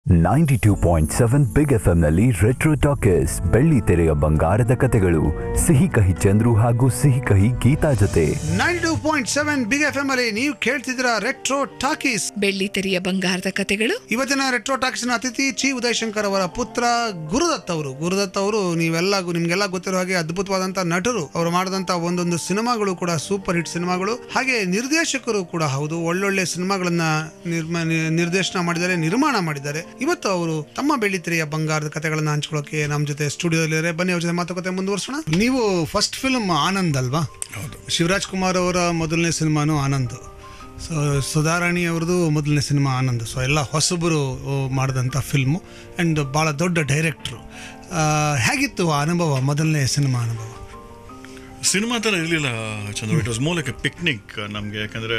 Ninety two point seven big F ನಲ್ಲಿ retro talkies ಬೆಳ್ಳಿ ತೆರೆಯ ಬಂಗಾರದ ಕತೆಗಳು ಸಿಹಿ ಕಹಿ ಚಂದ್ರು ಹಾಗೂ ಸಿಹಿ ಕಹಿ ಗೀತಾ ಜೊತೆ ninety two point seven big F M ಅಲ್ಲಿ ನೀವು ಕೇಳ್ತಿದ್ರ ರೆಟ್ರೋ ಟಾಕೀಸ್ ಬೆಳ್ಳಿ ತೆರೆಯ ಬಂಗಾರದ ಕತೆಗಳು ಇವತ್ತಿನ ರೆಟ್ರೋ ಟಾಕೀಸ್ನ ಅತಿಥಿ ಚಿ ಉದಯಶಂಕರ್ ಅವರ ಪುತ್ರ ಗುರುದತ್ ಅವರು ಗುರುದತ್ ಅವರು ನೀವೆಲ್ಲ ನಿಮ್ಗೆಲ್ಲ ಗೊತ್ತಿರೋ ಹಾಗೆ ಅದ್ಭುತವಾದಂತ ನಟರು ಅವರು ಮಾಡಿದಂತ ಒಂದೊಂದು ಸಿನಿಮಾಗಳು ಕೂಡ ಸೂಪರ್ ಹಿಟ್ ಸಿನಿಮಾಗಳು ಹಾಗೆ ನಿರ್ದೇಶಕರು ಕೂಡ ಹೌದು ಒಳ್ಳೊಳ್ಳೆ ಸಿನಿಮಾಗಳನ್ನ ನಿರ್ಮ- ನಿ- ನಿರ್ದೇಶನ ಮಾಡಿದ್ದಾರೆ ನಿರ್ಮಾಣ ಮಾಡಿದ್ದಾರೆ ಇವತ್ತು ಅವರು ತಮ್ಮ ಬೆಳ್ಳಿತೆರೆಯ ಬಂಗಾರದ ಕಥೆಗಳನ್ನ ಹಂಚ್ಕೊಳ್ಳೋಕೆ ನಮ್ಮ ಜೊತೆ ಸ್ಟುಡಿಯೋದಲ್ಲಿದ್ದಾರೆ ಬನ್ನಿ ಅವ್ರ ಜೊತೆ ಮಾತುಕತೆ ಮುಂದುವರ್ಸೋಣ ನೀವು ಫಸ್ಟ್ ಫಿಲ್ಮ್ ಆನಂದ್ ಅಲ್ವಾ ಹೌದು ಶಿವರಾಜ್ ಕುಮಾರ್ ಅವರ ಮೊದಲನೇ ಸಿನಿಮಾನು ಆನಂದ್ ಸೊ ಸುಧಾರಾಣಿ ಅವ್ರದ್ದು ಮೊದಲನೇ ಸಿನಿಮಾ ಆನಂದ್ ಸೊ ಎಲ್ಲ ಹೊಸಬರು ಮಾಡಿದಂಥ ಫಿಲ್ಮು ಆ್ಯಂಡ್ ಭಾಳ ದೊಡ್ಡ ಡೈರೆಕ್ಟ್ರು ಹೇಗಿತ್ತು ಆ ಅನುಭವ ಮೊದಲನೇ ಸಿನಿಮಾ ಅನುಭವ ಸಿನಿಮಾ ಥರ ಇರಲಿಲ್ಲ Chandra it was more like a picnic ನಮಗೆ ಯಾಕಂದರೆ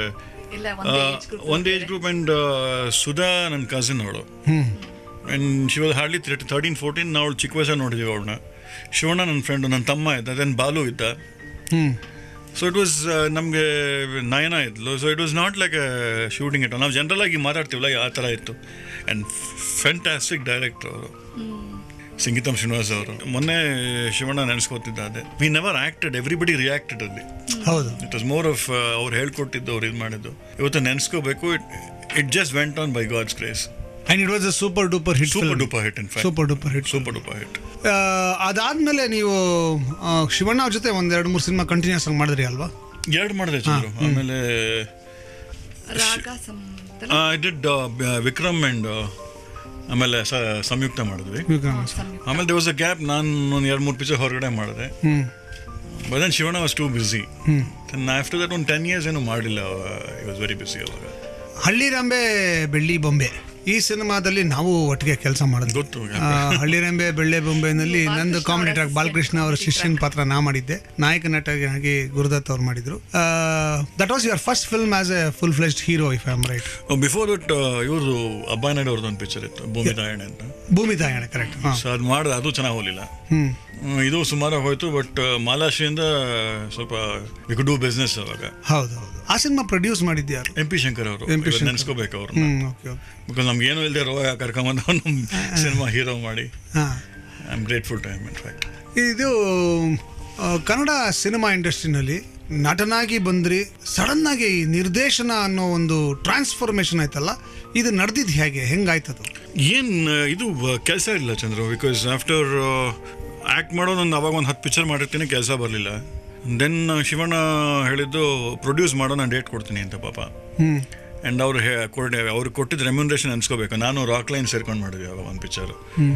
ಒಂದು ಏಜ್ ಗ್ರೂಪ್ ಆ್ಯಂಡ್ ಸುಧಾ ನನ್ನ ಕಸಿನ್ ಅವಳು and she was hardly thirteen fourteen ನಾವು ಚಿಕ್ಕ ವಯಸ್ಸಾಗಿ ನೋಡಿದ್ದೀವಿ ಅವಳನ್ನ ಶಿವಣ್ಣ ನನ್ನ ಫ್ರೆಂಡು ನನ್ನ ತಮ್ಮ ಇದ್ದ ದೆನ್ ಬಾಲು ಇದ್ದ ಹ್ಞೂ ಸೊ ಇಟ್ ವಾಸ್ ನಮಗೆ ನಯನ ಇದ್ಲು so it was not like shooting it ನಾವು ಜನರಲ್ ಆಗಿ ಮಾತಾಡ್ತೀವಲ್ಲ ಆ ಥರ ಇತ್ತು ಆ್ಯಂಡ್ ಫ್ಯಾಂಟಾಸ್ಟಿಕ್ ಡೈರೆಕ್ಟರ್ ಅವರು ಸಂಗೀತಂ ಶ್ರೀನಿವಾಸ್ ಅವರು ಮೊನ್ನೆ ಶಿವಣ್ಣ ನೆನೆಸ್ಕೋತಿದ್ದ ಅದೇ we never acted everybody reacted ಅಲ್ಲಿ ಹೌದು ಇಟ್ ವಾಸ್ ಮೋರ್ ಆಫ್ ಅವ್ರು ಹೇಳ್ಕೊಟ್ಟಿದ್ದು ಅವ್ರು ಇದು ಮಾಡಿದ್ದು ಇವತ್ತು ನೆನೆಸ್ಕೋಬೇಕು it it just went on by God's grace and it was a super duper hit super duper hit in fact super duper hit super duper hit ಅದಾದ್ಮೇಲೆ ನೀವು ಆ, ಶಿವಣ್ಣ ಅವ್ರ ಜೊತೆ ಒಂದ್ ಎರಡು ಮೂರು ಸಿನಿಮಾ ಕಂಟಿನ್ಯೂಸ್ ಆಗಿ ಮಾಡಿದ್ರಿ ಅಲ್ವಾ ಎರಡು ಮಾಡಿದೆ ಚಂದ್ರು ಆಮೇಲೆ ರಾಗ ಸಂತ ಐ ಡಿಡ್ ವಿಕ್ರಮ್ ಆ್ಯಂಡ್ ಆಮೇಲೆ ಸ ಸಂಯುಕ್ತ ಮಾಡಿದ್ವಿ ಆಮೇಲೆ ದೇ ವಾಸ್ ಅ ಗ್ಯಾಪ್ ನಾನು ಒಂದು ಎರಡು ಮೂರು ಪಿಕ್ಚರ್ ಹೊರಗಡೆ ಮಾಡಿದೆ ಹ್ಞೂ but then Shivanna was too busy ಹ್ಞೂ ದೆನ್ ಆಫ್ಟರ್ ದಟ್ ಒಂದು ಟೆನ್ ಇಯರ್ಸ್ ಏನು ಮಾಡಲಿಲ್ಲ ಐ ವಾಸ್ ವೆರಿ ಬ್ಯುಸಿ ಅವಾಗ ಹಳ್ಳಿರಂಬೆ ಬೆಳ್ಳಿ ಬೊಂಬೆ ಈ ಸಿನಿಮಾದಲ್ಲಿ ನಾವು ಒಟ್ಟಿಗೆ ಕೆಲಸ ಮಾಡಿದ್ವಿ ಗೊತ್ತು ಆ, ಹಳ್ಳಿರೆಂಬೆ ಬೆಳ್ಳೆ ಬೊಂಬೆನಲ್ಲಿ ನಂದು ಕಾಮಿಡಿ ಟ್ರಾಕ್ ಬಾಲಕೃಷ್ಣ ಅವರ ಶಿಷ್ಯನ ಪಾತ್ರ ನಾ ಮಾಡಿದ್ದೆ ನಾಯಕ ನಟನಾಗಿ ಗುರುದತ್ ಅವ್ರು ಮಾಡಿದ್ರು that was your first film as a full fleshed hero if I am right before that ಇವ್ರದ್ದು ಅಬ್ಬಾಯ್ ನಾಯ್ಡು ಅವ್ರದ್ದು ಒಂದು ಪಿಕ್ಚರ್ ಇತ್ತು ಭೂಮಿ ತಾಯಣೆ ಅಂತ ಭೂಮಿ ತಾಯಣ ಕರೆಕ್ಟ್ ಹಾಂ ಸೊ ಅದು ಮಾಡಿದೆ ಅದು ಚೆನ್ನಾಗಿ ಹೋಗಲಿಲ್ಲ ಹ್ಞೂ ಇದು ಸುಮಾರಾಗಿ ಹೋಯ್ತು ಬಟ್ ಮಾಲಾಶ್ರಿಯಿಂದ ಸ್ವಲ್ಪ ವಿ ಕುಡ್ ಡೂ ಬಿಸ್ನೆಸ್ ಅವಾಗ ಹೌದು ಹೌದು ಆ ಸಿನಿಮಾ ಪ್ರೊಡ್ಯೂಸ್ ಮಾಡಿದ್ಯಾರು ಎಂ ಪಿ ಶಂಕರ್ ಅವರು ಎಂ ಪಿ ಶಂಕರ್. ನೆನೆಸ್ಕೋಬೇಕು ಅವ್ರು ಹ್ಞೂ ಓಕೆ ಓಕೆ ಬಿಕಾಸ್ ನಮ್ಗೆ ಏನೂ ಇಲ್ಲದೆ ರೋಗ ಕರ್ಕೊಂಬಂದು ನಮ್ಮ ಸಿನಿಮಾ ಹೀರೋ ಮಾಡಿ ಹಾಂ I am grateful time in fact ಇದು ಆ, ಕನ್ನಡ ಸಿನಿಮಾ ಇಂಡಸ್ಟ್ರಿನಲ್ಲಿ ನಟನಾಗಿ ಬಂದ್ರಿ ಸಡನ್ ಆಗಿ ಈ ನಿರ್ದೇಶನ ಅನ್ನೋ ಒಂದು ಟ್ರಾನ್ಸ್ಫಾರ್ಮೇಶನ್ ಆಯ್ತಲ್ಲ ಇದು ನಡೆದಿದ್ದು ಹೇಗೆ ಹೆಂಗಾಯ್ತದು ಏನು ಇದು ಕೆಲಸ ಇಲ್ಲ ಚಂದ್ರು ಬಿಕಾಸ್ ಆಫ್ಟರ್ ಆ್ಯಕ್ಟ್ ಮಾಡೋದೊಂದು ಅವಾಗ ಒಂದು ಹತ್ತು ಪಿಕ್ಚರ್ ಮಾಡಿರ್ತೀನಿ ಕೆಲಸ ಬರಲಿಲ್ಲ ದೆನ್ ಶಿವಣ್ಣ ಹೇಳಿದ್ದು ಪ್ರೊಡ್ಯೂಸ್ ಮಾಡೋ ನಾನು ಡೇಟ್ ಕೊಡ್ತೀನಿ ಅಂತ ಪಾಪ ಹ್ಮ್ ಆ್ಯಂಡ್ ಅವ್ರು ಹೇ ಕೊಡ್ ಅವ್ರು ಕೊಟ್ಟಿದ್ದು ರೆಮ್ಯುನರೇಷನ್ ಅನ್ಸ್ಕೋಬೇಕು ನಾನು ರಾಕ್ ಲೈನ್ ಸೇರ್ಕೊಂಡು ಮಾಡಿದ್ವಿ ಅವಾಗ ಒಂದು ಪಿಕ್ಚರು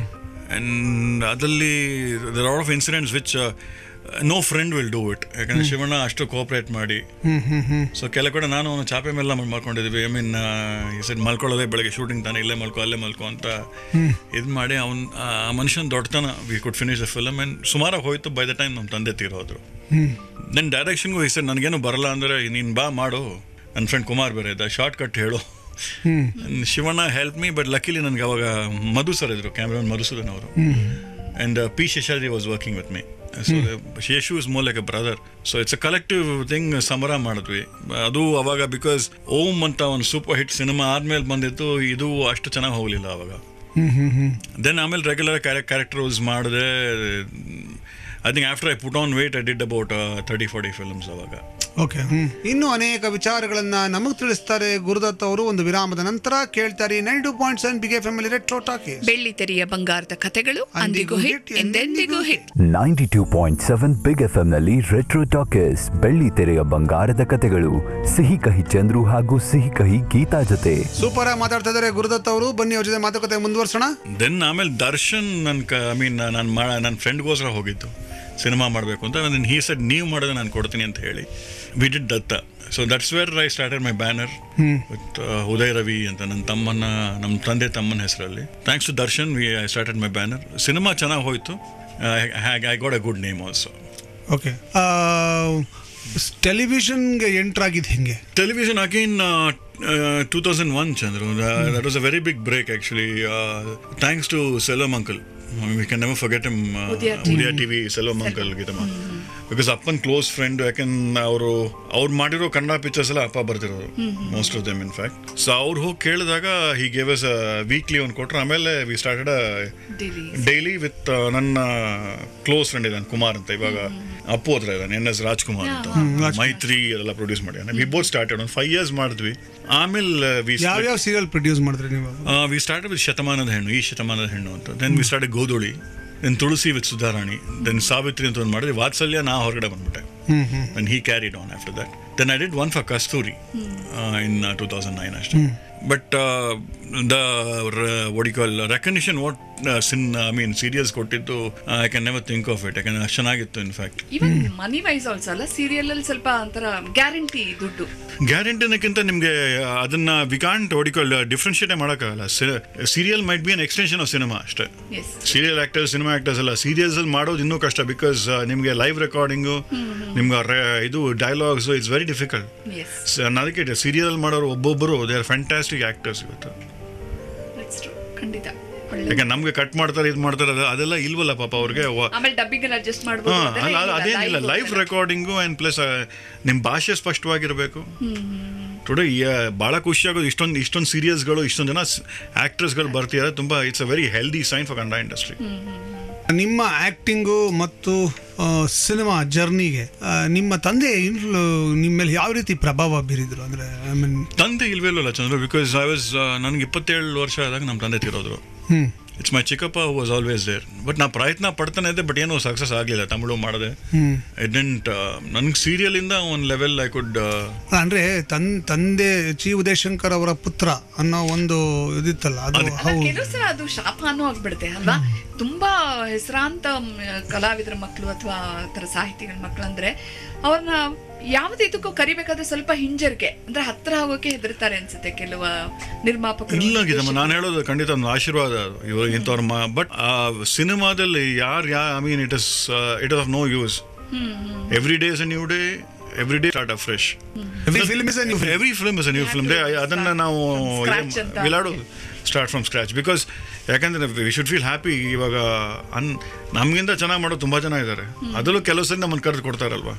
ಆ್ಯಂಡ್ ಅದರಲ್ಲಿ lot of incidents which no friend will do it ಯಾಕಂದರೆ ಶಿವಣ್ಣ ಅಷ್ಟು ಕೋಆಪ್ರೇಟ್ ಮಾಡಿ ಹ್ಮ್ ಹ್ಮ್ ಹ್ಮ್ ಸೊ ಕೆಲ ಕಡೆ ನಾನು ಅವನು ಚಾಪೆ ಮೇಲೆ ಮಾಡ್ಕೊಂಡಿದ್ವಿ ಐ ಮೀನ್ ಈ ಸೈಡ್ ಮಲ್ಕೊಳ್ಳೋದೇ ಬೆಳಗ್ಗೆ ಶೂಟಿಂಗ್ ತಾನೆ ಇಲ್ಲೇ ಮಲ್ಕೊ ಅಲ್ಲೇ ಮಲ್ಕೊ ಅಂತ ಇದು ಮಾಡಿ ಅವ್ನು ಆ ಮನುಷ್ಯನ ದೊಡ್ಡತನ we could finish the film and ಸುಮಾರಾಗಿ ಹೋಯ್ತು ಬೈ ದ ಟೈಮ್ ನಮ್ಮ ತಂದೆ ತೀರೋದ್ರು ಹ್ಮ್ ದೆನ್ ಡೈರೆಕ್ಷನ್ಗೂ ಈ ಸೈಡ್ ನನಗೇನು ಬರಲ್ಲ ಅಂದರೆ ನೀನು ಬಾ ಮಾಡು ನನ್ನ ಫ್ರೆಂಡ್ ಕುಮಾರ್ ಬೇರೆ ಇದ್ದ ಶಾರ್ಟ್ ಕಟ್ ಹೇಳು hmm And Shivanna help me but luckily ನನಗೆ ಅವಾಗ ಮಧು ಸರ್ ಇದ್ರು ಕ್ಯಾಮ್ರಾಮನ್ ಮಧುಸೂದನ್ ಅವರು and P Seshadri was working with me so Seshu is more like a brother so it's a collective thing Samara ಮಾಡಿದ್ವಿ ಅದು ಅವಾಗ ಬಿಕಾಸ್ ಓಮ್ ಅಂತ ಒಂದು ಸೂಪರ್ ಹಿಟ್ ಸಿನಿಮಾ ಆದ್ಮೇಲೆ ಬಂದಿತ್ತು ಇದು ಅಷ್ಟು ಚೆನ್ನಾಗಿ ಹೋಗಲಿಲ್ಲ ಅವಾಗ ಹ್ಮ್ ಹ್ಮ್ ಹ್ಮ್ ದೆನ್ ಆಮೇಲೆ ರೆಗ್ಯುಲರ್ ಕ್ಯಾರೆಕ್ಟರ್ಸ್ ಮಾಡಿದೆ I think after I put on weight I did about thirty forty films ಅವಾಗ ಓಕೆ ಹ್ಮ್ ಇನ್ನು ಅನೇಕ ವಿಚಾರಗಳನ್ನ ನಮಗೆ ತಿಳಿಸ್ತಾರೆ ಗುರುದತ್ ಅವರು ಒಂದು ವಿರಾಮದ ನಂತರ ಕೇಳ್ತಾರೆ ನೈನ್ ಟು ಪಾಯಿಂಟ್ ಸೆವೆನ್ ಬಿಗೆ ಫ್ಯಾಮಿಲಿ ರೆಟ್ರೋ ಟಾಕಿ ಬೆಳ್ಳಿ ತೆರೆಯ ಬಂಗಾರದ ಕತೆಗಳು ಅಂದಿಗೂ ಹಿಟ್ ಎಂದೆಂದಿಗೂ hit ninety two point seven big F ನಲ್ಲಿ ರೆಟ್ರೋ ಟಾಕೀಸ್ ಬೆಳ್ಳಿ ತೆರೆಯ ಬಂಗಾರದ ಕತೆಗಳು ಸಿಹಿ ಕಹಿ ಚಂದ್ರು ಹಾಗೂ ಸಿಹಿ ಕಹಿ ಗೀತಾ ಜೊತೆ ಸೂಪರ್ ಆಗಿ ಮಾತಾಡ್ತಾ ಇದ್ದಾರೆ ಗುರುದತ್ ಅವರು ಬನ್ನಿ ಅವ್ರ ಜೊತೆ ಮಾತುಕತೆ ಮುಂದುವರ್ಸೋಣ ದೆನ್ ಆಮೇಲೆ ದರ್ಶನ್ ನನ್ನ ಕ ಐ ಮೀನ್ ನಾನು ಮಾ ನನ್ನ ಫ್ರೆಂಡ್ಗೋಸ್ಕರ ಹೋಗಿದ್ದು ಸಿನಿಮಾ ಮಾಡಬೇಕು ಅಂತ ನಾನು ಹೀ ಸೆಡ್ ನೀವು ಮಾಡಿದ್ರೆ ನಾನು ಕೊಡ್ತೀನಿ ಅಂತ ಹೇಳಿ we did Datta so that's where I started my banner with Uday Ravi ಅಂತ ನನ್ನ ತಮ್ಮನ ನಮ್ಮ ತಂದೆ ತಮ್ಮನ ಹೆಸರಲ್ಲಿ thanks to Darshan we I started my banner cinema ಚೆನ್ನಾಗಿ ಹೋಯಿತು I got a good name also okay ಟೆಲಿವಿಷನ್ಗೆ ಎಂಟ್ರ್ ಆಗಿದ್ದು ಹೆಂಗೆ television again two thousand one Chandru that was a very big break actually thanks to Selvam uncle we can never forget them Udaya TV. Udaya TV Selvam uncle Geethamma because ಅಪ್ಪನ್ close friend ಯಾಕಂದ್ರೆ ಅವರು ಅವ್ರು ಮಾಡಿರೋ Kannada pictures ಎಲ್ಲ ಅಪ್ಪ ಬರ್ತಿರೋರು most of them in fact so ಅವ್ರು ಹೋಗಿ ಕೇಳಿದಾಗ ಹಿ ಗೇವ್ ಎಸ್ ವೀಕ್ಲಿ ಒಂದು ಕೊಟ್ರು ಆಮೇಲೆ we started Daily. Daily with ನನ್ನ ಕ್ಲೋಸ್ ಫ್ರೆಂಡ್ ಇದ್ದಾನೆ ಕುಮಾರ್ ಅಂತ ಇವಾಗ ಅಪ್ಪು ಹತ್ರ ಇದ್ದಾನೆ ಎನ್ ಎಸ್ ರಾಜ್ಕುಮಾರ್ ಅಂತ ಮೈತ್ರಿ ಅದೆಲ್ಲ ಪ್ರೊಡ್ಯೂಸ್ ಮಾಡಿ ವಿ ಬೋತ್ ಸ್ಟಾರ್ಟೆಡ್ ಒಂದು ಫೈವ್ ಇಯರ್ಸ್ ಮಾಡಿದ್ವಿ ಆಮೇಲೆ ವಿ ಯಾವ್ಯಾವ ಸೀರಿಯಲ್ ಪ್ರೊಡ್ಯೂಸ್ ಮಾಡಿದ್ರಿ ನೀವು ವಿ ಸ್ಟಾರ್ಟ್ ವಿತ್ ಶತಮಾನದ ಹೆಣ್ಣು ಈ ಶತಮಾನದ ಹೆಣ್ಣು ಅಂತ then we start Godhuli then Tulasi with Sudharani then Savitri ಅಂತ ಒಂದು ಮಾಡಿದ್ವಿ ವಾತ್ಸಲ್ಯ ನಾ ಹೊರಗಡೆ ಬಂದ್ಬಿಟ್ಟೆ ಹ್ಮ್ ಹ್ಮ್ and he carried on after that. Then I did one for Kasturi uh, in uh, 2009 actually. But uh, the uh, what do you call recognition what uh, sin I mean serials ಕೊಟ್ಟಿದ್ದು uh, I can never think of it. ಯಾಕಂದ್ರೆ ಅಷ್ಟು ಚೆನ್ನಾಗಿತ್ತು in fact. Even money wise also ಅಲ್ಲ serial ಅಲ್ಲಿ ಸ್ವಲ್ಪ ಒಂಥರ guarantee ದುಡ್ಡು ಗ್ಯಾರಂಟಿನಕ್ಕಿಂತ ನಿಮಗೆ ಅದನ್ನ ವಿ ಕಾಂಟ್ ಹೊಡಿಕೊಲ್ ಡಿಫ್ರೆನ್ಶಿಯೇಟ್ ಮಾಡೋಕ್ಕಾಗಲ್ಲ serial might be an extension of cinema ಅಷ್ಟೇ yes serial actors cinema actors ಎಲ್ಲ ಸೀರಿಯಲ್ಸ್ ಅಲ್ಲಿ ಮಾಡೋದು ಇನ್ನೂ ಕಷ್ಟ ಬಿಕಾಸ್ ನಿಮಗೆ ಲೈವ್ ರೆಕಾರ್ಡಿಂಗು ನಿಮ್ಗೆ re- ಇದು dialogues it's very difficult yes ಅದಕ್ಕೆ ಸೀರಿಯಲ್ ಮಾಡೋರು ಒಬ್ಬೊಬ್ಬರು ದೇ ಆರ್ ಫ್ಯಾಂಟಾಸ್ಟಿಕ್ ಆಕ್ಟರ್ಸ್ ಇವತ್ತು ನೆಕ್ಸ್ಟ್ ಖಂಡಿತ ಒಳ್ಳೆ ಯಾಕೆ ನಮ್ಗೆ ಕಟ್ ಮಾಡ್ತಾರೆ ಇದು ಮಾಡ್ತಾರೆ ಅದು- ಅದೆಲ್ಲ ಇಲ್ವಲ್ಲ ಪಾಪ ಅವ್ರಿಗೆ ವ- ಆಮೇಲೆ ಡಬ್ಬಿಂಗ್ ಅಡ್ಜಸ್ಟ್ ಹಾ, ಮಾಡ್ಬೋದು ಅಲ್ಲ ಅದೆಲ್ಲ ಅಲ್ಲ, ಇಲ್ಲ, ಅದೇನಿಲ್ಲ live ಲೈವ್ ಹೋಗ್ತದೆ. ರೆಕಾರ್ಡಿಂಗು ಆ್ಯಂಡ್ ಪ್ಲಸ್ ನಿಮ್ಮ ಭಾಷೆ ಸ್ಪಷ್ಟವಾಗಿರಬೇಕು ಟುಡೇ ಭಾಳ ಖುಷಿ ಆಗೋದು ಇಷ್ಟೊಂದು ಇಷ್ಟೊಂದು ಸೀರಿಯಲ್ಸ್ಗಳು ಇಷ್ಟೊಂದು ಜನ ಆಕ್ಟರ್ಸ್ಗಳು ಬರ್ತಿದ್ದಾರೆ ತುಂಬ it's a very healthy sign for Kannada industry ನಿಮ್ಮ ಆಕ್ಟಿಂಗು ಮತ್ತು ಸಿನಿಮಾ ಜರ್ನಿಗೆ ನಿಮ್ಮ ತಂದೆ ಇನ್ಫ್ಲು ನಿಮ್ಮ ಮೇಲೆ ಯಾವ ರೀತಿ ಪ್ರಭಾವ ಬೀರಿದ್ರು ಅಂದ್ರೆ ಐ ಮೀನ್ ತಂದೆ ಇಲ್ವೇ ಇಲ್ವಲ್ಲ ಚಂದ್ರು ಬಿಕಾಸ್ ಐ ವಾಸ್ ನನಗೆ ಇಪ್ಪತ್ತೇಳು ವರ್ಷ ಆದಾಗ ನಮ್ಮ ತಂದೆ ತಿರೋದ್ರು ಹ್ಮ್ ಇಟ್ಸ್ ಮೈ ಚಿಕ್ಕಪ್ಪ ವಾಸ್ ಆಲ್ವೇಸ್ ದೇರ್ ಬಟ್ ನಾ ಪ್ರಯತ್ನ ಪಡ್ತಾನೆ ಇದ್ದೆ ಬಟ್ ಏನೂ ಸಕ್ಸಸ್ ಆಗಲಿಲ್ಲ ತಮಿಳು ಮಾಡಿದೆ ಹ್ಮ್ ಐ ಡೆಂಟ್ ನನಗೆ ಸೀರಿಯಲಿಂದ ಒಂದು ಲೆವೆಲ್ ಐ ಕುಡ್ ಅಂದ್ರೆ ತನ್ ತಂದೆ ಚಿ ಉದಯಶಂಕರ್ ಅವರ ಪುತ್ರ ಅನ್ನೋ ಒಂದು ಇದಿತ್ತಲ್ಲ ಅದು ಅಲ್ಲ, ಹೌದು ಕೆಲವು ಸಲ ಅದು ಶಾಪನೂ ಆಗ್ಬಿಡುತ್ತೆ ಅಲ್ವಾ ತುಂಬಾ ಹೆಸರಾಂತ ಮ್, ಕಲಾವಿದರ ಮಕ್ಕಳು ಅಥವಾ ತರ ಸಾಹಿತಿಗಳ ಮಕ್ಕಳು ಅಂದ್ರೆ ಅವ್ರನ್ನ ಯಾವ್ದು ಇದಕ್ಕೂ ಕರಿಬೇಕಾದ್ರೆ ಸ್ವಲ್ಪ ಹಿಂಜರಿಕೆ ಅಂದ್ರೆ ಹತ್ರ ಹೋಗೋಕೆ ಹೆದರ್ತಾರೆ ಅನ್ಸುತ್ತೆ ಕೆಲವು ನಿರ್ಮಾಪಕರು ಇಲ್ಲ ಗೀತಮ್ಮ ನಾನು ಹೇಳೋದು ಖಂಡಿತ ಒಂದು ಆಶೀರ್ವಾದ ಅದು ಇವಾಗ ಇಂಥವ್ರ ಮಾ ಬಟ್ ಆ ಸಿನಿಮಾದಲ್ಲಿ ಯಾರು yeah I mean it is it is of no use every day is a new day every day start a fresh film is new every film is a new film day ಅದನ್ನ ನಾವು Scratch ಅಂತ. ವಿಲಾಡು start from scratch because ಯಾಕಂದ್ರೆ we should feel happy ಇವಾಗ ಅನ್ ನಮಗಿಂತ ಚೆನ್ನಾಗಿ ಮಾಡೋದು ತುಂಬಾ ಜನ ಇದ್ದಾರೆ ಅದರಲ್ಲೂ ಕೆಲವು ಸರಿ ನಮ್ಮನ್ನು ಕರೆದು ಕೊಡ್ತಾರಲ್ವಾ